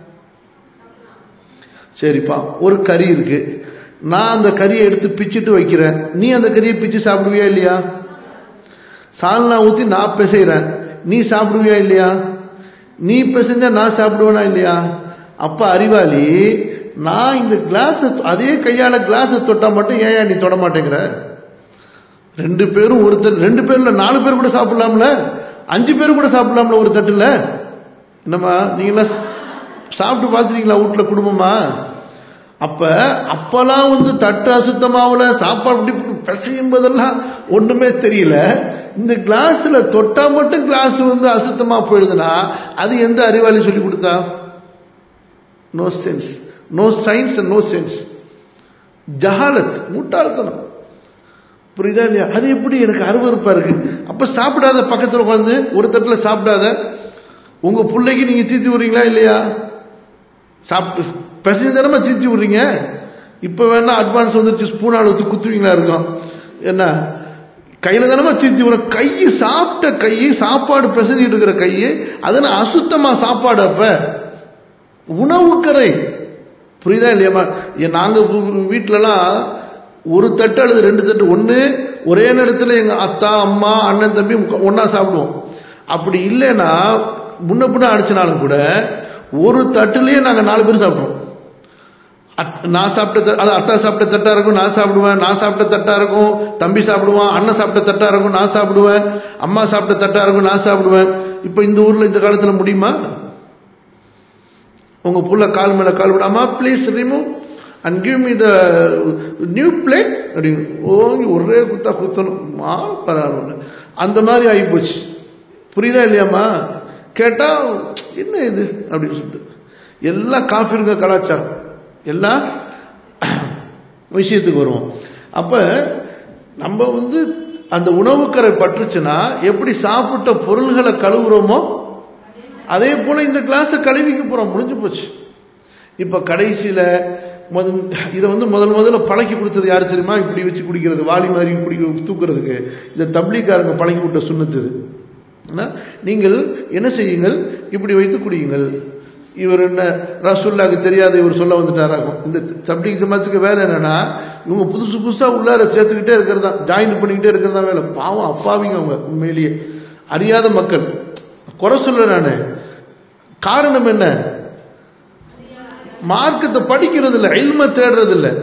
சரிப்பா ஒரு கறி இருக்கு நான் அந்த கறியை எடுத்து பிச்சுட்டு வைக்கிறேன் நீ அந்த கறியை பிச்சு சாப்பிடுவியா இல்லையா சால்னா ஊத்தி நான் பிசைறேன் நீ சாப்பிடுவியா இல்லையா நீ பிசைஞ்சா நான் சாப்பிடுவேனா இல்லையா அப்ப அறிவாளி நான் இந்த கிளாஸ் அதே கையால கிளாஸ் தொட்டா மட்டும் ஏன் நீ தொட மாட்டேங்கிற ரெண்டு பேரும் ஒருத்தர் ரெண்டு பேர்ல நாலு பேர் கூட சாப்பிடலாம்ல அஞ்சு பேர் கூட சாப்பிடலாம்ல ஒரு தட்டுல என்னம்மா நீங்களா சாப்பிட்டு பார்த்துருக்கீங்களா வீட்டுல குடும்பமா அப்ப அப்பெல்லாம் வந்து தட்டு அசுத்தமாவுல சாப்பாடு இப்படி பிசையும் போதெல்லாம் ஒண்ணுமே தெரியல இந்த கிளாஸ்ல தொட்டா மட்டும் கிளாஸ் வந்து அசுத்தமா போயிடுதுன்னா அது எந்த அறிவாளி சொல்லி கொடுத்தா no sense no science no sense ஜஹாலத் முட்டாள்தனம் புரியுதா இல்லையா அது எப்படி எனக்கு அருவறுப்பா இருக்கு அப்ப சாப்பிடாத பக்கத்துல உட்காந்து ஒரு தட்டுல சாப்பிடாத உங்க பிள்ளைக்கு நீங்க தீத்தி விடுறீங்களா இல்லையா சாப்பிட்டு பிசைஞ்ச தரமா தீத்தி விடுறீங்க இப்ப வேணா அட்வான்ஸ் வந்துருச்சு ஸ்பூனால் வச்சு குத்துவீங்களா இருக்கும் என்ன கையில தானமா தீத்தி விட கை சாப்பிட்ட கை சாப்பாடு பிசைஞ்சிட்டு இருக்கிற கை அதெல்லாம் அசுத்தமா சாப்பாடு அப்ப உணவுக்கரை புரியுதா இல்லையாமா நாங்க வீட்டுலலாம் ஒரு தட்டு அல்லது ரெண்டு தட்டு ஒன்று ஒரே நேரத்தில் எங்க அத்தா அம்மா அண்ணன் தம்பி ஒன்னா சாப்பிடுவோம் அப்படி இல்லைன்னா முன்ன பின்ன அடிச்சினாலும் கூட ஒரு தட்டுலயே நாங்க நாலு பேர் சாப்பிடுவோம் அத்- நான் சாப்பிட்ட த- அது அத்தா சாப்பிட்ட தட்டா இருக்கும் நான் சாப்பிடுவேன் நான் சாப்பிட்ட தட்டா இருக்கும் தம்பி சாப்பிடுவான் அண்ணன் சாப்பிட்ட தட்டா இருக்கும் நான் சாப்பிடுவேன் அம்மா சாப்பிட்ட தட்டா இருக்கும் நான் சாப்பிடுவேன் இப்ப இந்த ஊர்ல இந்த காலத்துல முடியுமா உங்க புள்ள கால் மேல கால் விடாமா please remove and give me the new plate அப்படின்னு ஓங்கி ஒரே குத்தா குத்தணும் மா பரவாயில்ல அந்த மாதிரி ஆகி போச்சு புரியுதா இல்லையாம்மா கேட்டா என்ன இது அப்படின்னு சொல்லிட்டு எல்லாம் காஃபிருங்க கலாச்சாரம் எல்லாம் விஷயத்துக்கு வருவோம் அப்ப நம்ம வந்து அந்த உணவுக்கரை பற்றுச்சுன்னா எப்படி சாப்பிட்ட பொருள்களை கழுவுறோமோ அதே போல இந்த கிளாஸை கழுவிக்க போறோம் முடிஞ்சு போச்சு இப்ப கடைசியில முதல் இதை வந்து முதல் முதல்ல பழக்கி கொடுத்தது யாரு தெரியுமா இப்படி வச்சு குடிக்கிறது வாளி மாதிரி குடி தூக்குறதுக்கு இந்த தப்லீக்காரங்க பழக்கி விட்ட சுண்ணத்து இது. என்ன? நீங்கள் என்ன செய்யுங்கள் இப்படி வைத்து குடியுங்கள் இவர் என்ன ரசூல்லாக்கு தெரியாத இவர் சொல்ல வந்துட்டாராகும் இந்த தப்லீக் ஜமாத்துக்கு வேலை என்னன்னா இவங்க புதுசு புதுசா உள்ளார சேர்த்துக்கிட்டே இருக்கிறதா ஜாயின் பண்ணிக்கிட்டே இருக்கிறதா வேலை பாவம் அப்பாவிங்க அவங்க உண்மையிலேயே அறியாத மக்கள் குறை சொல்ல நானு காரணம் என்ன மார்க்கத்தை படிக்கிறது இல்ல இல்ம தேடுறது இல்ல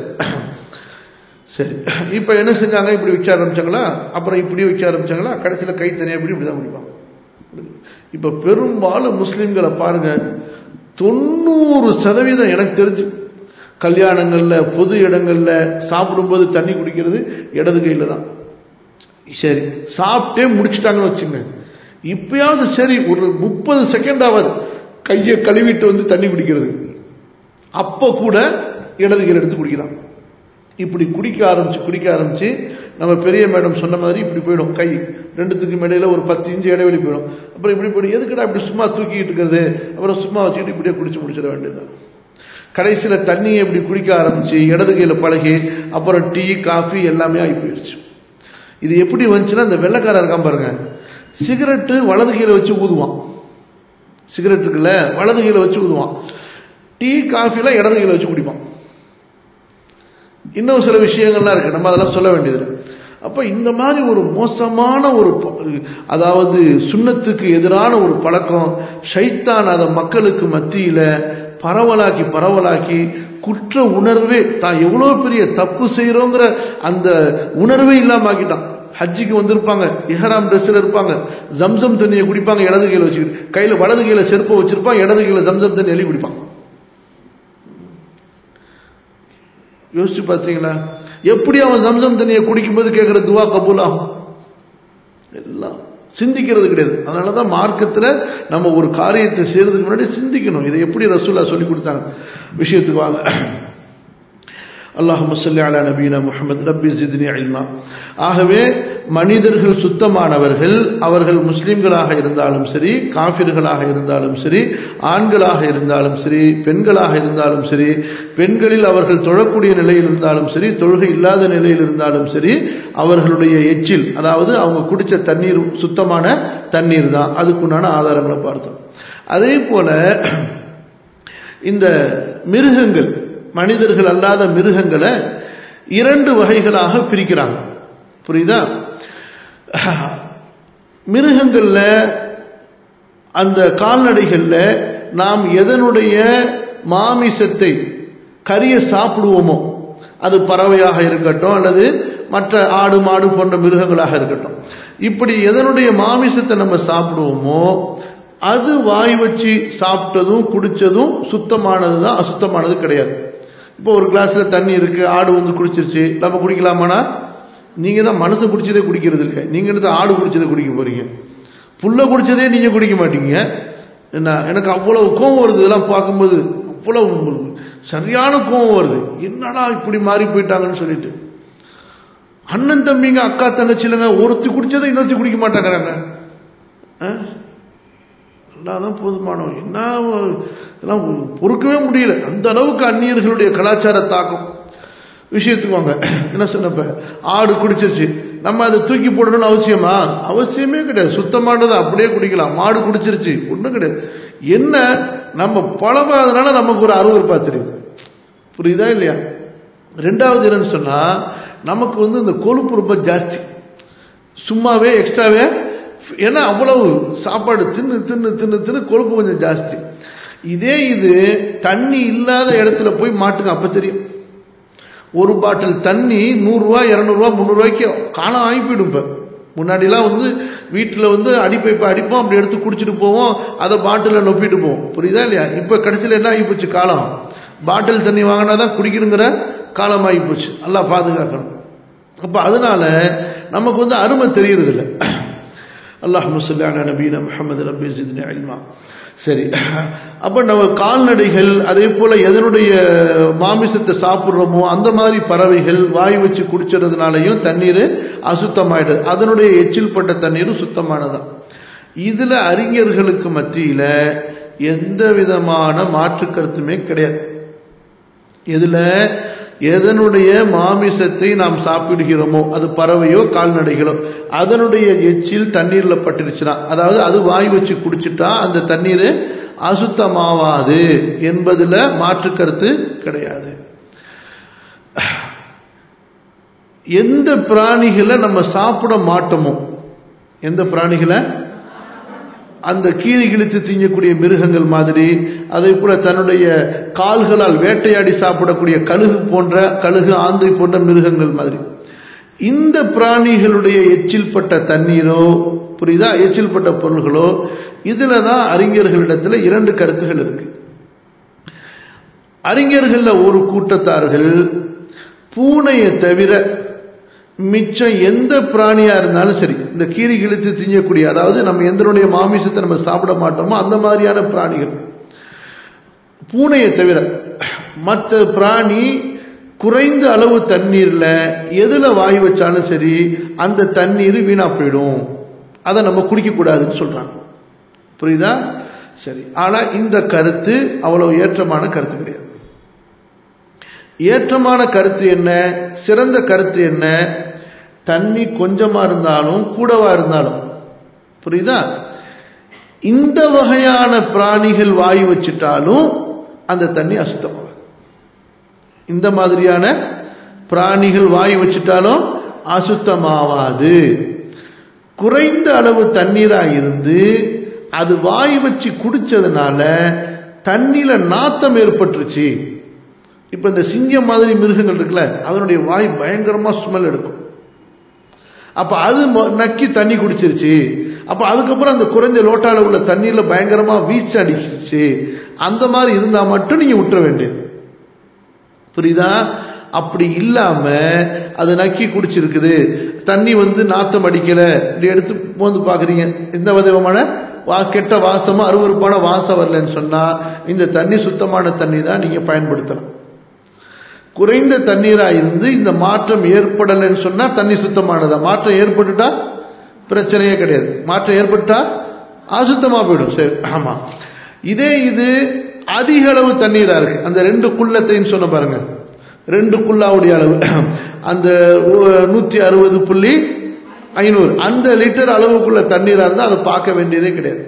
சரி இப்ப என்ன செஞ்சாங்க இப்படி விற்க ஆரம்பிச்சாங்களா அப்புறம் இப்படி விற்க ஆரம்பிச்சாங்களா கடைசியில கை தனியா இப்படி இப்படிதான் முடிப்பாங்க இப்ப பெரும்பாலும் முஸ்லிம்களை பாருங்க தொண்ணூறு சதவீதம் எனக்கு தெரிஞ்சு கல்யாணங்கள்ல பொது இடங்கள்ல சாப்பிடும்போது தண்ணி குடிக்கிறது இடது கையில தான் சரி சாப்பிட்டே முடிச்சிட்டாங்கன்னு வச்சுங்க இப்பயாவது சரி ஒரு முப்பது செகண்ட் ஆகாது கையை கழுவிட்டு வந்து தண்ணி குடிக்கிறது அப்போ கூட இடது கையில் எடுத்து குடிக்கிறான் இப்படி குடிக்க ஆரம்பிச்சு குடிக்க ஆரம்பிச்சு நம்ம பெரிய மேடம் சொன்ன மாதிரி இப்படி போயிடும் கை ரெண்டுத்துக்கும் இடையில ஒரு பத்து இன்ச்சு இடைவெளி போயிடும் அப்புறம் இப்படி போயிடும் எதுக்குடா இப்படி சும்மா தூக்கிட்டு இருக்கிறது அப்புறம் சும்மா வச்சுக்கிட்டு இப்படியே குடிச்சு முடிச்சிட வேண்டியதுதான் கடைசியில தண்ணியை இப்படி குடிக்க ஆரம்பிச்சு இடது கையில பழகி அப்புறம் டீ காஃபி எல்லாமே ஆகி போயிடுச்சு இது எப்படி வந்துச்சுன்னா இந்த வெள்ளைக்காரன் இருக்கான் பாருங்க சிகரெட்டு வலது கையில வச்சு ஊதுவான் சிகரெட் இருக்குல்ல வலது கையில வச்சு ஊதுவான் டீ காஃபிலாம் இடது கையில வச்சு குடிப்பான் இன்னும் சில விஷயங்கள்லாம் இருக்கு நம்ம அதெல்லாம் சொல்ல வேண்டியது அப்ப இந்த மாதிரி ஒரு மோசமான ஒரு ப- அதாவது சுண்ணத்துக்கு எதிரான ஒரு பழக்கம் ஷைத்தான் அதை மக்களுக்கு மத்தியில பரவலாக்கி பரவலாக்கி குற்ற உணர்வே தான் எவ்வளவு பெரிய தப்பு செய்யறோங்கிற அந்த உணர்வே இல்லாம ஆக்கிட்டான் ஹஜ்ஜிக்கு வந்திருப்பாங்க இஹராம் ட்ரெஸ்ல இருப்பாங்க ஜம்சம் தண்ணியை குடிப்பாங்க இடது கையில வச்சுக்கிட்டு கையில வலது கையில செருப்பை வச்சிருப்பான் இடது கையில ஜம்சம் தண்ணி எழுதி குடிப்பான் யோசிச்சு பார்த்தீங்களா எப்படி அவன் ஜம்சம் தண்ணியை குடிக்கும்போது கேட்கிற துவா கபூல் ஆகும் எல்லாம் சிந்திக்கிறது கிடையாது அதனாலதான் மார்க்கத்துல நம்ம ஒரு காரியத்தை செய்யறதுக்கு முன்னாடி சிந்திக்கணும் இதை எப்படி ரசூல்லா சொல்லி கொடுத்தாங்க விஷயத்துக்கு வாங்க அல்லாஹும்ம ஸல்லி அலா நபீனா முஹம்மது ரப்பி ஜித்னி இல்மா ஆகவே மனிதர்கள் சுத்தமானவர்கள் அவர்கள் முஸ்லிம்களாக இருந்தாலும் சரி காஃபிர்களாக இருந்தாலும் சரி ஆண்களாக இருந்தாலும் சரி பெண்களாக இருந்தாலும் சரி பெண்களில் அவர்கள் தொழக்கூடிய நிலையில் இருந்தாலும் சரி தொழுகை இல்லாத நிலையில் இருந்தாலும் சரி அவர்களுடைய எச்சில் அதாவது அவங்க குடிச்ச தண்ணீர் சுத்தமான தண்ணீர் தான் அதுக்குண்டான ஆதாரங்களை பார்த்தோம் அதே போல இந்த மிருகங்கள் மனிதர்கள் அல்லாத மிருகங்களை இரண்டு வகைகளாக பிரிக்கிறாங்க புரியுதா மிருகங்கள்ல அந்த கால்நடைகள்ல நாம் எதனுடைய மாமிசத்தை கறியை சாப்பிடுவோமோ அது பறவையாக இருக்கட்டும் அல்லது மற்ற ஆடு மாடு போன்ற மிருகங்களாக இருக்கட்டும் இப்படி எதனுடைய மாமிசத்தை நம்ம சாப்பிடுவோமோ அது வாய் வச்சு சாப்பிட்டதும் குடிச்சதும் சுத்தமானது தான் அசுத்தமானது கிடையாது இப்போ ஒரு கிளாஸ்ல தண்ணி இருக்கு ஆடு வந்து குடிச்சிருச்சு நம்ம குடிக்கலாமானா நீங்க தான் மனசு குடிச்சதே குடிக்கிறது இல்லை நீங்க எடுத்து ஆடு குடிச்சதை குடிக்க போறீங்க புல்ல குடிச்சதே நீங்க குடிக்க மாட்டீங்க என்ன எனக்கு அவ்வளவு கோவம் வருது இதெல்லாம் பார்க்கும்போது அவ்வளவு சரியான கோவம் வருது என்னடா இப்படி மாறி போயிட்டாங்கன்னு சொல்லிட்டு அண்ணன் தம்பிங்க அக்கா தங்கச்சிலங்க ஒருத்தி குடிச்சதை இன்னொருத்தி குடிக்க மாட்டாங்கிறாங்க அல்லாதான் போதுமானவன் என்ன இதெல்லாம் பொறுக்கவே முடியல அந்த அளவுக்கு அந்நியர்களுடைய கலாச்சார தாக்கம் விஷயத்துக்கு வாங்க என்ன சொன்னப்ப ஆடு குடிச்சிருச்சு நம்ம அதை தூக்கி போடணும்னு அவசியமா அவசியமே கிடையாது சுத்தமானதை அப்படியே குடிக்கலாம் மாடு குடிச்சிருச்சு ஒன்றும் கிடையாது என்ன நம்ம பழகாதனால நமக்கு ஒரு அருவருப்பா தெரியுது புரியுதா இல்லையா ரெண்டாவது என்னன்னு சொன்னா நமக்கு வந்து இந்த கொழுப்பு ரொம்ப ஜாஸ்தி சும்மாவே எக்ஸ்ட்ராவே ஏன்னா அவ்வளவு சாப்பாடு தின்னு தின்னு தின்னு தின்னு கொழுப்பு கொஞ்சம் ஜாஸ்தி இதே இது தண்ணி இல்லாத இடத்துல போய் மாட்டுங்க அப்ப தெரியும் ஒரு பாட்டில் தண்ணி நூறுரூவா இரநூறுவா முந்நூறுவாய்க்கு காணாம ஆகி போயிடும் இப்போ முன்னாடிலாம் வந்து வீட்டில் வந்து அடிப்பைப்பை அடிப்போம் அப்படி எடுத்து குடிச்சிட்டு போவோம் அதை பாட்டிலில் நொப்பிட்டு போவோம் புரியுதா இல்லையா இப்போ கடைசியில் என்ன ஆகி போச்சு காலம் பாட்டில் தண்ணி வாங்கினா தான் குடிக்கணுங்கிற காலம் ஆகி போச்சு நல்லா பாதுகாக்கணும் அப்போ அதனால நமக்கு வந்து அருமை தெரியறது இல்லை அல்லாஹ் முசல்லான நபீன முகமது ரபி ஜித்னி அல்மா சரி அப்ப நம்ம கால்நடைகள் அதே போல எதனுடைய மாமிசத்தை சாப்பிட்றோமோ அந்த மாதிரி பறவைகள் வாய் வச்சு குடிச்சதுனாலையும் தண்ணீர் அசுத்தமாயிடுது அதனுடைய எச்சில் பட்ட தண்ணீரும் சுத்தமானதான் இதுல அறிஞர்களுக்கு மத்தியில எந்த விதமான மாற்று கருத்துமே கிடையாது இதுல எதனுடைய மாமிசத்தை நாம் சாப்பிடுகிறோமோ அது பறவையோ கால்நடைகளோ அதனுடைய எச்சில் தண்ணீர்ல பட்டுருச்சுன்னா அதாவது அது வாய் வச்சு குடிச்சிட்டா அந்த தண்ணீர் அசுத்தமாவாது என்பதுல மாற்று கருத்து கிடையாது எந்த பிராணிகளை நம்ம சாப்பிட மாட்டோமோ எந்த பிராணிகளை அந்த கீரி கிழித்து திங்கக்கூடிய மிருகங்கள் மாதிரி அதே போல தன்னுடைய கால்களால் வேட்டையாடி சாப்பிடக்கூடிய கழுகு போன்ற கழுகு ஆந்தை போன்ற மிருகங்கள் மாதிரி இந்த பிராணிகளுடைய எச்சில் பட்ட தண்ணீரோ புரியுதா எச்சில் பட்ட பொருள்களோ இதுல தான் அறிஞர்களிடத்துல இரண்டு கருத்துகள் இருக்கு அறிஞர்கள்ல ஒரு கூட்டத்தார்கள் பூனையை தவிர மிச்சம் எந்த பிராணியா இருந்தாலும் சரி இந்த கீரி கிழித்து திங்கக்கூடிய அதாவது நம்ம எந்தனுடைய மாமிசத்தை நம்ம சாப்பிட மாட்டோமோ அந்த மாதிரியான பிராணிகள் பூனையை தவிர மற்ற பிராணி குறைந்த அளவு தண்ணீர்ல எதுல வாய் வச்சாலும் சரி அந்த தண்ணீர் வீணா போயிடும் அதை நம்ம குடிக்க கூடாதுன்னு சொல்றாங்க புரியுதா சரி ஆனா இந்த கருத்து அவ்வளவு ஏற்றமான கருத்து கிடையாது ஏற்றமான கருத்து என்ன சிறந்த கருத்து என்ன தண்ணி கொஞ்சமா இருந்தாலும் கூடவா இருந்தாலும் புரியுதா இந்த வகையான பிராணிகள் வாயு வச்சிட்டாலும் அந்த தண்ணி அசுத்தமாகும் இந்த மாதிரியான பிராணிகள் வாயு வச்சிட்டாலும் அசுத்தமாவாது குறைந்த அளவு தண்ணீரா இருந்து அது வாய் வச்சு குடிச்சதுனால தண்ணியில நாத்தம் ஏற்பட்டுருச்சு இப்ப இந்த சிங்கம் மாதிரி மிருகங்கள் இருக்குல்ல அதனுடைய வாய் பயங்கரமா ஸ்மெல் எடுக்கும் அப்ப அது நக்கி தண்ணி குடிச்சிருச்சு அப்ப அதுக்கப்புறம் அந்த குறைஞ்ச லோட்டால உள்ள தண்ணீர்ல பயங்கரமா வீச்சு அடிச்சிருச்சு அந்த மாதிரி இருந்தா மட்டும் நீங்க விட்டுற வேண்டியது புரியுதா அப்படி இல்லாம அது நக்கி குடிச்சிருக்குது தண்ணி வந்து நாத்தம் அடிக்கல இப்படி எடுத்து போந்து பாக்குறீங்க எந்த விதமான வா கெட்ட வாசமா அருவறுப்பான வாசம் வரலன்னு சொன்னா இந்த தண்ணி சுத்தமான தண்ணி தான் நீங்க பயன்படுத்தலாம் குறைந்த தண்ணீரா இருந்து இந்த மாற்றம் ஏற்படலைன்னு சொன்னா தண்ணி சுத்தமானதா மாற்றம் ஏற்பட்டுட்டா பிரச்சனையே கிடையாது மாற்றம் ஏற்பட்டா அசுத்தமா போயிடும் சரி ஆமா இதே இது அதிக அளவு தண்ணீரா இருக்கு அந்த ரெண்டு குள்ளத்தைன்னு சொன்ன பாருங்க ரெண்டு குல்லாவுடைய அளவு அந்த நூத்தி அறுபது புள்ளி ஐநூறு அந்த லிட்டர் அளவுக்குள்ள தண்ணீரா இருந்தா அதை பார்க்க வேண்டியதே கிடையாது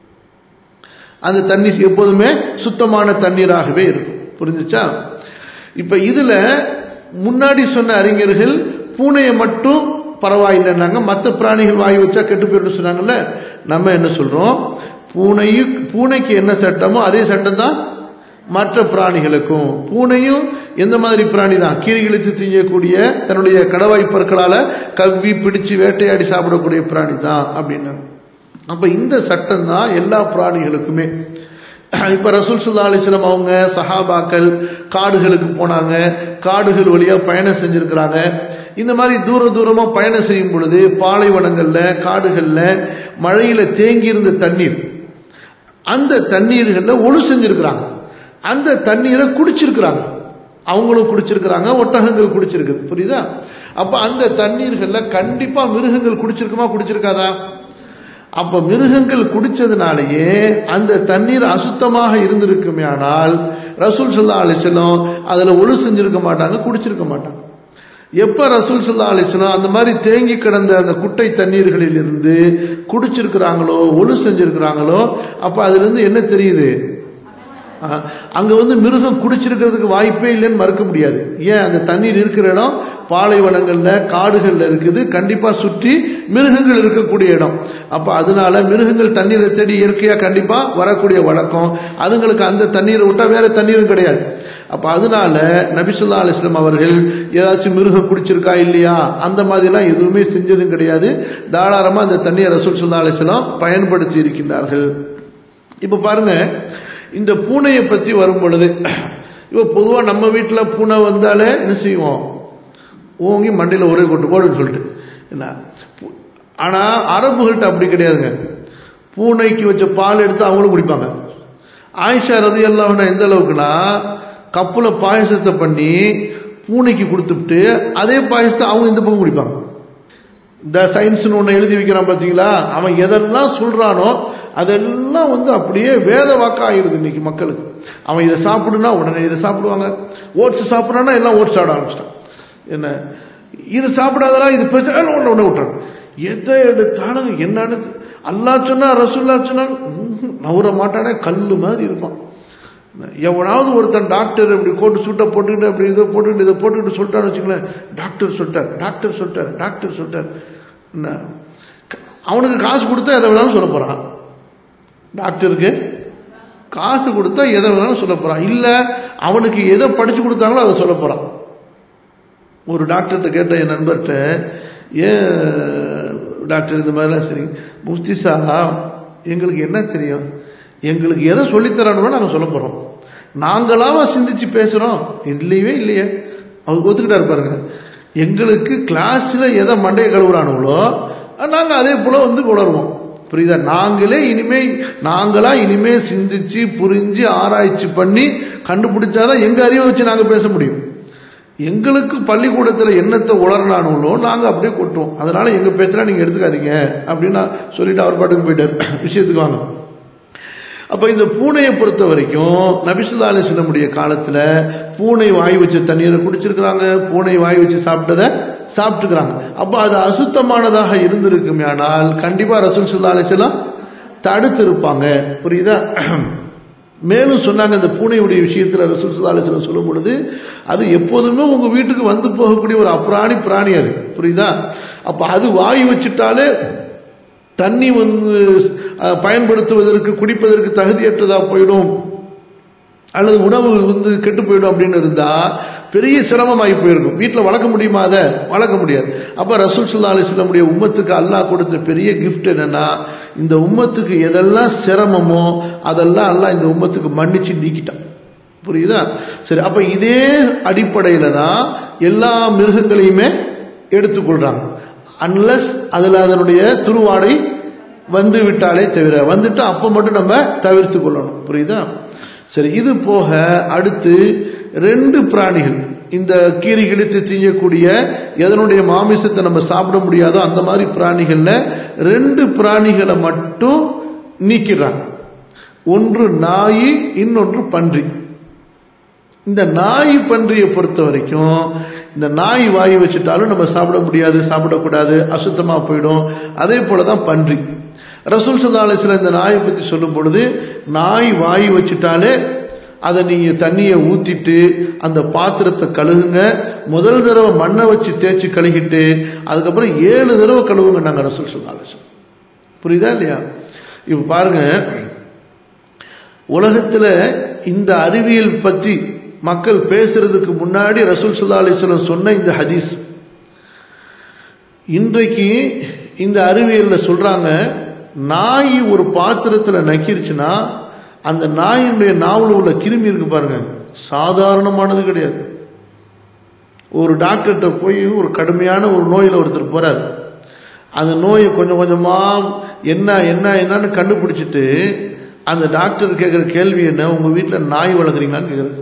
அந்த தண்ணி எப்போதுமே சுத்தமான தண்ணீராகவே இருக்கும் புரிஞ்சுச்சா இப்ப இதுல முன்னாடி சொன்ன அறிஞர்கள் பூனையை மட்டும் பரவாயில்லைன்னாங்க மற்ற பிராணிகள் வாய் வச்சா கெட்டு போயிடும் சொன்னாங்கல்ல நம்ம என்ன சொல்றோம் பூனையும் பூனைக்கு என்ன சட்டமோ அதே சட்டம் தான் மற்ற பிராணிகளுக்கும் பூனையும் எந்த மாதிரி பிராணி தான் கீரி கிழித்து திங்கக்கூடிய தன்னுடைய கடவாய் பற்களால கவ்வி பிடிச்சு வேட்டையாடி சாப்பிடக்கூடிய பிராணி தான் அப்படின்னு அப்ப இந்த சட்டம் தான் எல்லா பிராணிகளுக்குமே இப்ப ரசூல் சுல்லா அலிஸ்லாம் அவங்க சஹாபாக்கள் காடுகளுக்கு போனாங்க காடுகள் வழியா பயணம் செஞ்சிருக்கிறாங்க இந்த மாதிரி தூர தூரமா பயணம் செய்யும் பொழுது பாலைவனங்கள்ல காடுகள்ல மழையில தேங்கி இருந்த தண்ணீர் அந்த தண்ணீர்கள்ல ஒழு செஞ்சிருக்கிறாங்க அந்த தண்ணீரை குடிச்சிருக்கிறாங்க அவங்களும் குடிச்சிருக்கிறாங்க ஒட்டகங்கள் குடிச்சிருக்குது புரியுதா அப்ப அந்த தண்ணீர்கள்ல கண்டிப்பா மிருகங்கள் குடிச்சிருக்குமா குடிச்சிருக்காதா அப்ப மிருகங்கள் குடிச்சதுனாலேயே அந்த தண்ணீர் அசுத்தமாக இருந்திருக்குமே ஆனால் ரசூல் சல்லா அலிஸ்லம் அதுல ஒழு செஞ்சிருக்க மாட்டாங்க குடிச்சிருக்க மாட்டாங்க எப்ப ரசூல் சல்லா அலிஸ்லாம் அந்த மாதிரி தேங்கி கிடந்த அந்த குட்டை தண்ணீர்களில் இருந்து குடிச்சிருக்கிறாங்களோ ஒழு செஞ்சிருக்கிறாங்களோ அப்ப அதுல இருந்து என்ன தெரியுது ஆஹ், அங்க வந்து மிருகம் குடிச்சிருக்கிறதுக்கு வாய்ப்பே இல்லைன்னு மறுக்க முடியாது ஏன் அந்த தண்ணீர் இருக்கிற இடம் பாலைவனங்கள்ல காடுகள்ல இருக்குது கண்டிப்பா சுற்றி மிருகங்கள் இருக்கக்கூடிய இடம் அப்ப அதனால மிருகங்கள் தண்ணீரை தேடி இயற்கையா கண்டிப்பா வரக்கூடிய வழக்கம் அதுங்களுக்கு அந்த தண்ணீரை விட்டா வேற தண்ணீரும் கிடையாது அப்ப அதனால நபிசுல்லா அலிஸ்லாம் அவர்கள் ஏதாச்சும் மிருகம் குடிச்சிருக்கா இல்லையா அந்த மாதிரிலாம் எதுவுமே செஞ்சதும் கிடையாது தாராளமா அந்த தண்ணியை ரசூல் சுல்லா அலிஸ்லாம் பயன்படுத்தி இருக்கின்றார்கள் இப்ப பாருங்க இந்த பூனையை பத்தி வரும் பொழுது இப்ப பொதுவா நம்ம வீட்டுல பூனை வந்தாலே என்ன செய்வோம் ஓங்கி மண்டையில ஒரே கொட்டு போடுன்னு சொல்லிட்டு என்ன பூ- ஆனா அரபுகள்கிட்ட அப்படி கிடையாதுங்க பூனைக்கு வச்ச பால் எடுத்து அவங்களும் குடிப்பாங்க ஆயிஷா ரதி எல்லாம் எந்த அளவுக்குன்னா கப்புல பாயசத்தை பண்ணி பூனைக்கு கொடுத்துட்டு அதே பாயசத்தை அவங்க இந்த பக்கம் குடிப்பாங்க இந்த சயின்ஸ்னு ஒன்று எழுதி வைக்கிறான் பார்த்தீங்களா அவன் எதெல்லாம் சொல்றானோ அதெல்லாம் வந்து அப்படியே வேத வாக்கா ஆயிடுது இன்னைக்கு மக்களுக்கு அவன் இதை சாப்பிடுனா உடனே இதை சாப்பிடுவாங்க ஓட்ஸ் சாப்பிட்றான்னா எல்லாம் ஓட்ஸ் ஆட ஆரம்பிச்சிட்டான் என்ன இது சாப்பிடாதடா இது பிரச்சனை ஒன்று ஒன்று விட்டுறான் எதை எடுத்தாலும் என்னன்னு அல்லாஹ் சொன்னா ரசூல்லா சொன்னா ம்ஹும், நவுற மாட்டானே கல்லு மாதிரி இருப்பான் எவனாவது ஒருத்தன் டாக்டர் இப்படி கோட்டு சூட்டை போட்டுக்கிட்டு அப்படி இதை போட்டுக்கிட்டு இதை போட்டுக்கிட்டு சொல்லிட்டான்னு வச்சுங்களேன் டாக்டர் சொல்லிட்டார் டாக்டர் சொல்லிட்டார் டாக்டர் சொல்லிட்டார் என்ன க- அவனுக்கு காசு கொடுத்தா எதை வேணாலும் சொல்ல போறான் டாக்டருக்கு காசு கொடுத்தா எதை வேணாலும் சொல்ல போறான் இல்ல அவனுக்கு எதை படிச்சு கொடுத்தாங்களோ அதை சொல்ல போறான் ஒரு டாக்டர்கிட்ட கேட்ட என் நண்பர்கிட்ட ஏன் டாக்டர் இந்த மாதிரிலாம் சரி முஃப்தி சாஹாப் எங்களுக்கு என்ன தெரியும் எங்களுக்கு எதை சொல்லித்தரணுமோ நாங்கள் சொல்ல போறோம் நாங்களாவா சிந்திச்சு பேசுறோம் இல்லையே இல்லையே அவர் ஒத்துக்கிட்டாரு பாருங்க எங்களுக்கு கிளாஸ்ல எதை மண்டையை கழுவுறானுங்களோ நாங்க அதே போல வந்து உணர்வோம் புரியுதா நாங்களே இனிமே நாங்களா இனிமே சிந்திச்சு புரிஞ்சு ஆராய்ச்சி பண்ணி கண்டுபிடிச்சாதான் எங்க அறிவை வச்சு நாங்க பேச முடியும் எங்களுக்கு பள்ளிக்கூடத்துல என்னத்தை உளர்னானுங்களோ நாங்க அப்படியே கொட்டுவோம் அதனால எங்க பேச்செல்லாம் நீங்க எடுத்துக்காதீங்க அப்படின்னு நான் சொல்லிட்டு அவர் பாட்டுக்கு போயிட்டார் விஷயத்துக்கு வாங்க அப்ப இந்த பூனையை பொறுத்த வரைக்கும் நபிசுல்லா அலிஸ்லமுடைய காலத்துல பூனை வாய் வச்ச தண்ணீரை குடிச்சிருக்கிறாங்க பூனை வாய் வச்சு சாப்பிட்டத சாப்பிட்டுக்கிறாங்க அப்ப அது அசுத்தமானதாக இருந்திருக்குமே ஆனால் கண்டிப்பா ரசூல் சுல்லா அலிஸ்லாம் தடுத்து இருப்பாங்க புரியுதா மேலும் சொன்னாங்க இந்த பூனையுடைய விஷயத்துல ரசூல் சுல்லா அலிஸ்லாம் சொல்லும் பொழுது அது எப்போதுமே உங்க வீட்டுக்கு வந்து போகக்கூடிய ஒரு அப்ராணி பிராணி அது புரியுதா அப்ப அது வாய் வச்சுட்டாலே தண்ணி வந்து அஹ், பயன்படுத்துவதற்கு குடிப்பதற்கு தகுதியற்றதா போயிடும் அல்லது உணவு வந்து கெட்டு போயிடும் அப்படின்னு இருந்தா பெரிய சிரமமாகி போயிருக்கும் வீட்டில் வளர்க்க முடியுமா அதை வளர்க்க முடியாது அப்ப ரசூல் சுல்லா அலிஸ்லமுடைய உம்மத்துக்கு அல்லாஹ் கொடுத்த பெரிய கிஃப்ட் என்னன்னா இந்த உம்மத்துக்கு எதெல்லாம் சிரமமோ அதெல்லாம் அல்லாஹ் இந்த உம்மத்துக்கு மன்னிச்சு நீக்கிட்டான் புரியுதா சரி அப்ப இதே அடிப்படையில தான் எல்லா மிருகங்களையுமே எடுத்துக்கொள்றாங்க அன்லஸ் அதுல அதனுடைய துருவாடை வந்து விட்டாலே தவிர வந்துட்டு அப்ப மட்டும் நம்ம தவிர்த்து கொள்ளணும் புரியுதா சரி இது போக அடுத்து ரெண்டு பிராணிகள் இந்த கீரி கிழித்து திங்கக்கூடிய எதனுடைய மாமிசத்தை நம்ம சாப்பிட முடியாதோ அந்த மாதிரி பிராணிகள்ல ரெண்டு பிராணிகளை மட்டும் நீக்கிறாங்க ஒன்று நாய் இன்னொன்று பன்றி இந்த நாய் பன்றியை பொறுத்த வரைக்கும் இந்த நாய் வாய் வச்சுட்டாலும் நம்ம சாப்பிட முடியாது சாப்பிடக்கூடாது அசுத்தமா போயிடும் அதே போலதான் பன்றி ரசூல் சல்லா அலிஸ்லாம் இந்த நாயை பத்தி சொல்லும் பொழுது நாய் வாய் வச்சுட்டாலே அதை நீங்க தண்ணியை ஊத்திட்டு அந்த பாத்திரத்தை கழுகுங்க முதல் தடவை மண்ணை வச்சு தேய்ச்சி கழுகிட்டு அதுக்கப்புறம் ஏழு தடவை கழுவுங்க நாங்க ரசூல் சல்லா அலிஸ்லாம் புரியுதா இல்லையா இப்ப பாருங்க உலகத்துல இந்த அறிவியல் பத்தி மக்கள் பேசுறதுக்கு முன்னாடி ரசூல் சுல்லா அலிஸ்லாம் சொன்ன இந்த ஹதீஸ் இன்றைக்கு இந்த அறிவியல்ல சொல்றாங்க நாய் ஒரு பாத்திரத்துல நக்கிருச்சுன்னா அந்த நாயினுடைய நாவல உள்ள கிருமி இருக்கு பாருங்க சாதாரணமானது கிடையாது ஒரு டாக்டர்கிட்ட போய் ஒரு கடுமையான ஒரு நோயில ஒருத்தர் போறாரு அந்த நோயை கொஞ்சம் கொஞ்சமா என்ன என்ன என்னன்னு கண்டுபிடிச்சிட்டு அந்த டாக்டர் கேட்குற கேள்வி என்ன உங்க வீட்டில் நாய் வளர்க்குறீங்களான்னு கேட்குறாரு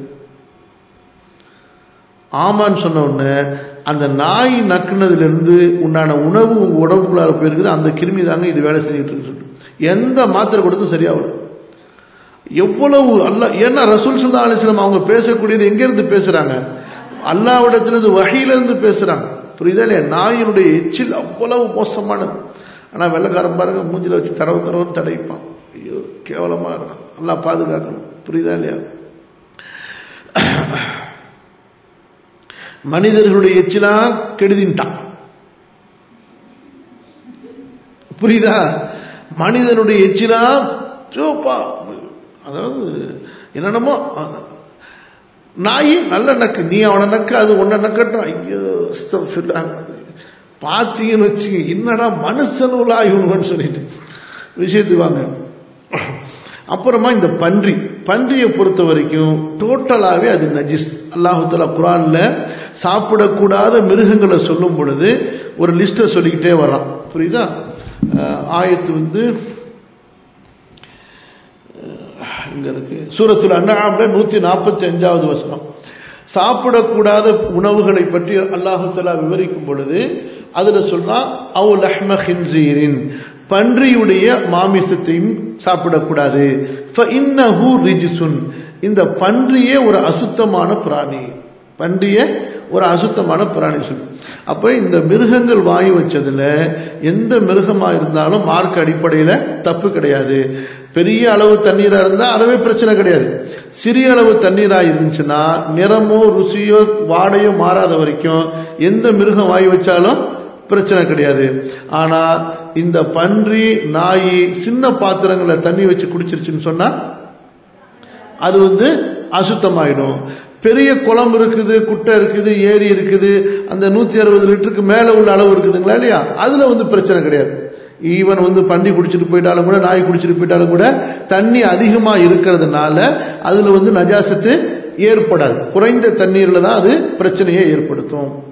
ஆமான்னு சொன்ன உடனே அந்த நாய் நக்குனதுல இருந்து உண்டான உணவு உங்க உடம்புக்குள்ளார போயிருக்குது அந்த கிருமி தாங்க இது வேலை செஞ்சுட்டு இருக்கு சொல்லிட்டு எந்த மாத்திரை கொடுத்தும் சரியாகும் எவ்வளவு அல்ல ஏன்னா ரசூல் சல்லா அலிஸ்லாம் அவங்க பேசக்கூடியது எங்க இருந்து பேசுறாங்க அல்லாவிடத்திலிருந்து வகையில இருந்து பேசுறாங்க புரியுதா இல்லையா நாயினுடைய எச்சில் அவ்வளவு மோசமானது ஆனா வெள்ளக்காரன் பாருங்க மூஞ்சில வச்சு தடவு தடவுன்னு தடைப்பான் ஐயோ கேவலமா இருக்கும் நல்லா பாதுகாக்கணும் புரியுதா இல்லையா மனிதர்களுடைய எச்சிலா கெடுதின்ட்டான் புரியுதா மனிதனுடைய எச்சிலா சோப்பா அதாவது என்னென்னமோ நாய் நல்ல நக்கு நீ அவனை நக்க அது உன்னை நக்கட்டும் ஐயோ அஸ்தக்ஃபிருல்லாஹ். பார்த்தீங்கன்னு வச்சுங்க என்னடா மனுஷனுலா இவனுன்னு சொல்லிட்டு விஷயத்துக்கு வாங்க அப்புறமா இந்த பன்றி பன்றியை பொறுத்த வரைக்கும் டோட்டலாவே அது நஜிஸ் அல்லாஹு தஆலா குரான்ல சாப்பிடக்கூடாத மிருகங்களை சொல்லும் பொழுது ஒரு லிஸ்ட்டை சொல்லிக்கிட்டே வர்றான் புரியுதா அஹ் ஆயத்து வந்து அஹ் இங்க இருக்கு சூரத்துல அண்ணாம்ல நூத்தி நாற்பத்தி அஞ்சாவது வசனம் சாப்பிடக்கூடாத உணவுகளை பற்றி அல்லாஹு தஆலா விவரிக்கும் பொழுது அதுல சொல்றான் அவு லஹ்ம ஹின்சீரின் பன்றியுடைய மாமிசத்தையும் சாப்பிடக்கூடாது فإنه ரிஜிசுன் இந்த பன்றியே ஒரு அசுத்தமான பிராணி பன்றிய ஒரு அசுத்தமான பிராணி சொல்லி அப்ப இந்த மிருகங்கள் வாங்கி வச்சதுல எந்த மிருகமா இருந்தாலும் மார்க் அடிப்படையில தப்பு கிடையாது பெரிய அளவு தண்ணீரா இருந்தா அதுவே பிரச்சனை கிடையாது சிறிய அளவு தண்ணீரா இருந்துச்சுன்னா நிறமோ ருசியோ வாடையோ மாறாத வரைக்கும் எந்த மிருகம் வாங்கி வச்சாலும் பிரச்சனை கிடையாது ஆனா இந்த பன்றி நாய் சின்ன பாத்திரங்களை தண்ணி வச்சு குடிச்சிருச்சுன்னு சொன்னா அது வந்து அசுத்தமாயிடும் பெரிய குளம் இருக்குது குட்டை இருக்குது ஏரி இருக்குது அந்த நூத்தி அறுபது லிட்டருக்கு மேல உள்ள அளவு இருக்குதுங்களா இல்லையா அதுல வந்து பிரச்சனை கிடையாது ஈவன் வந்து பன்றி குடிச்சிட்டு போயிட்டாலும் கூட நாய் குடிச்சிட்டு போயிட்டாலும் கூட தண்ணி அதிகமா இருக்கிறதுனால அதுல வந்து நஜாசத்து ஏற்படாது குறைந்த தண்ணீர்ல தான் அது பிரச்சனையை ஏற்படுத்தும்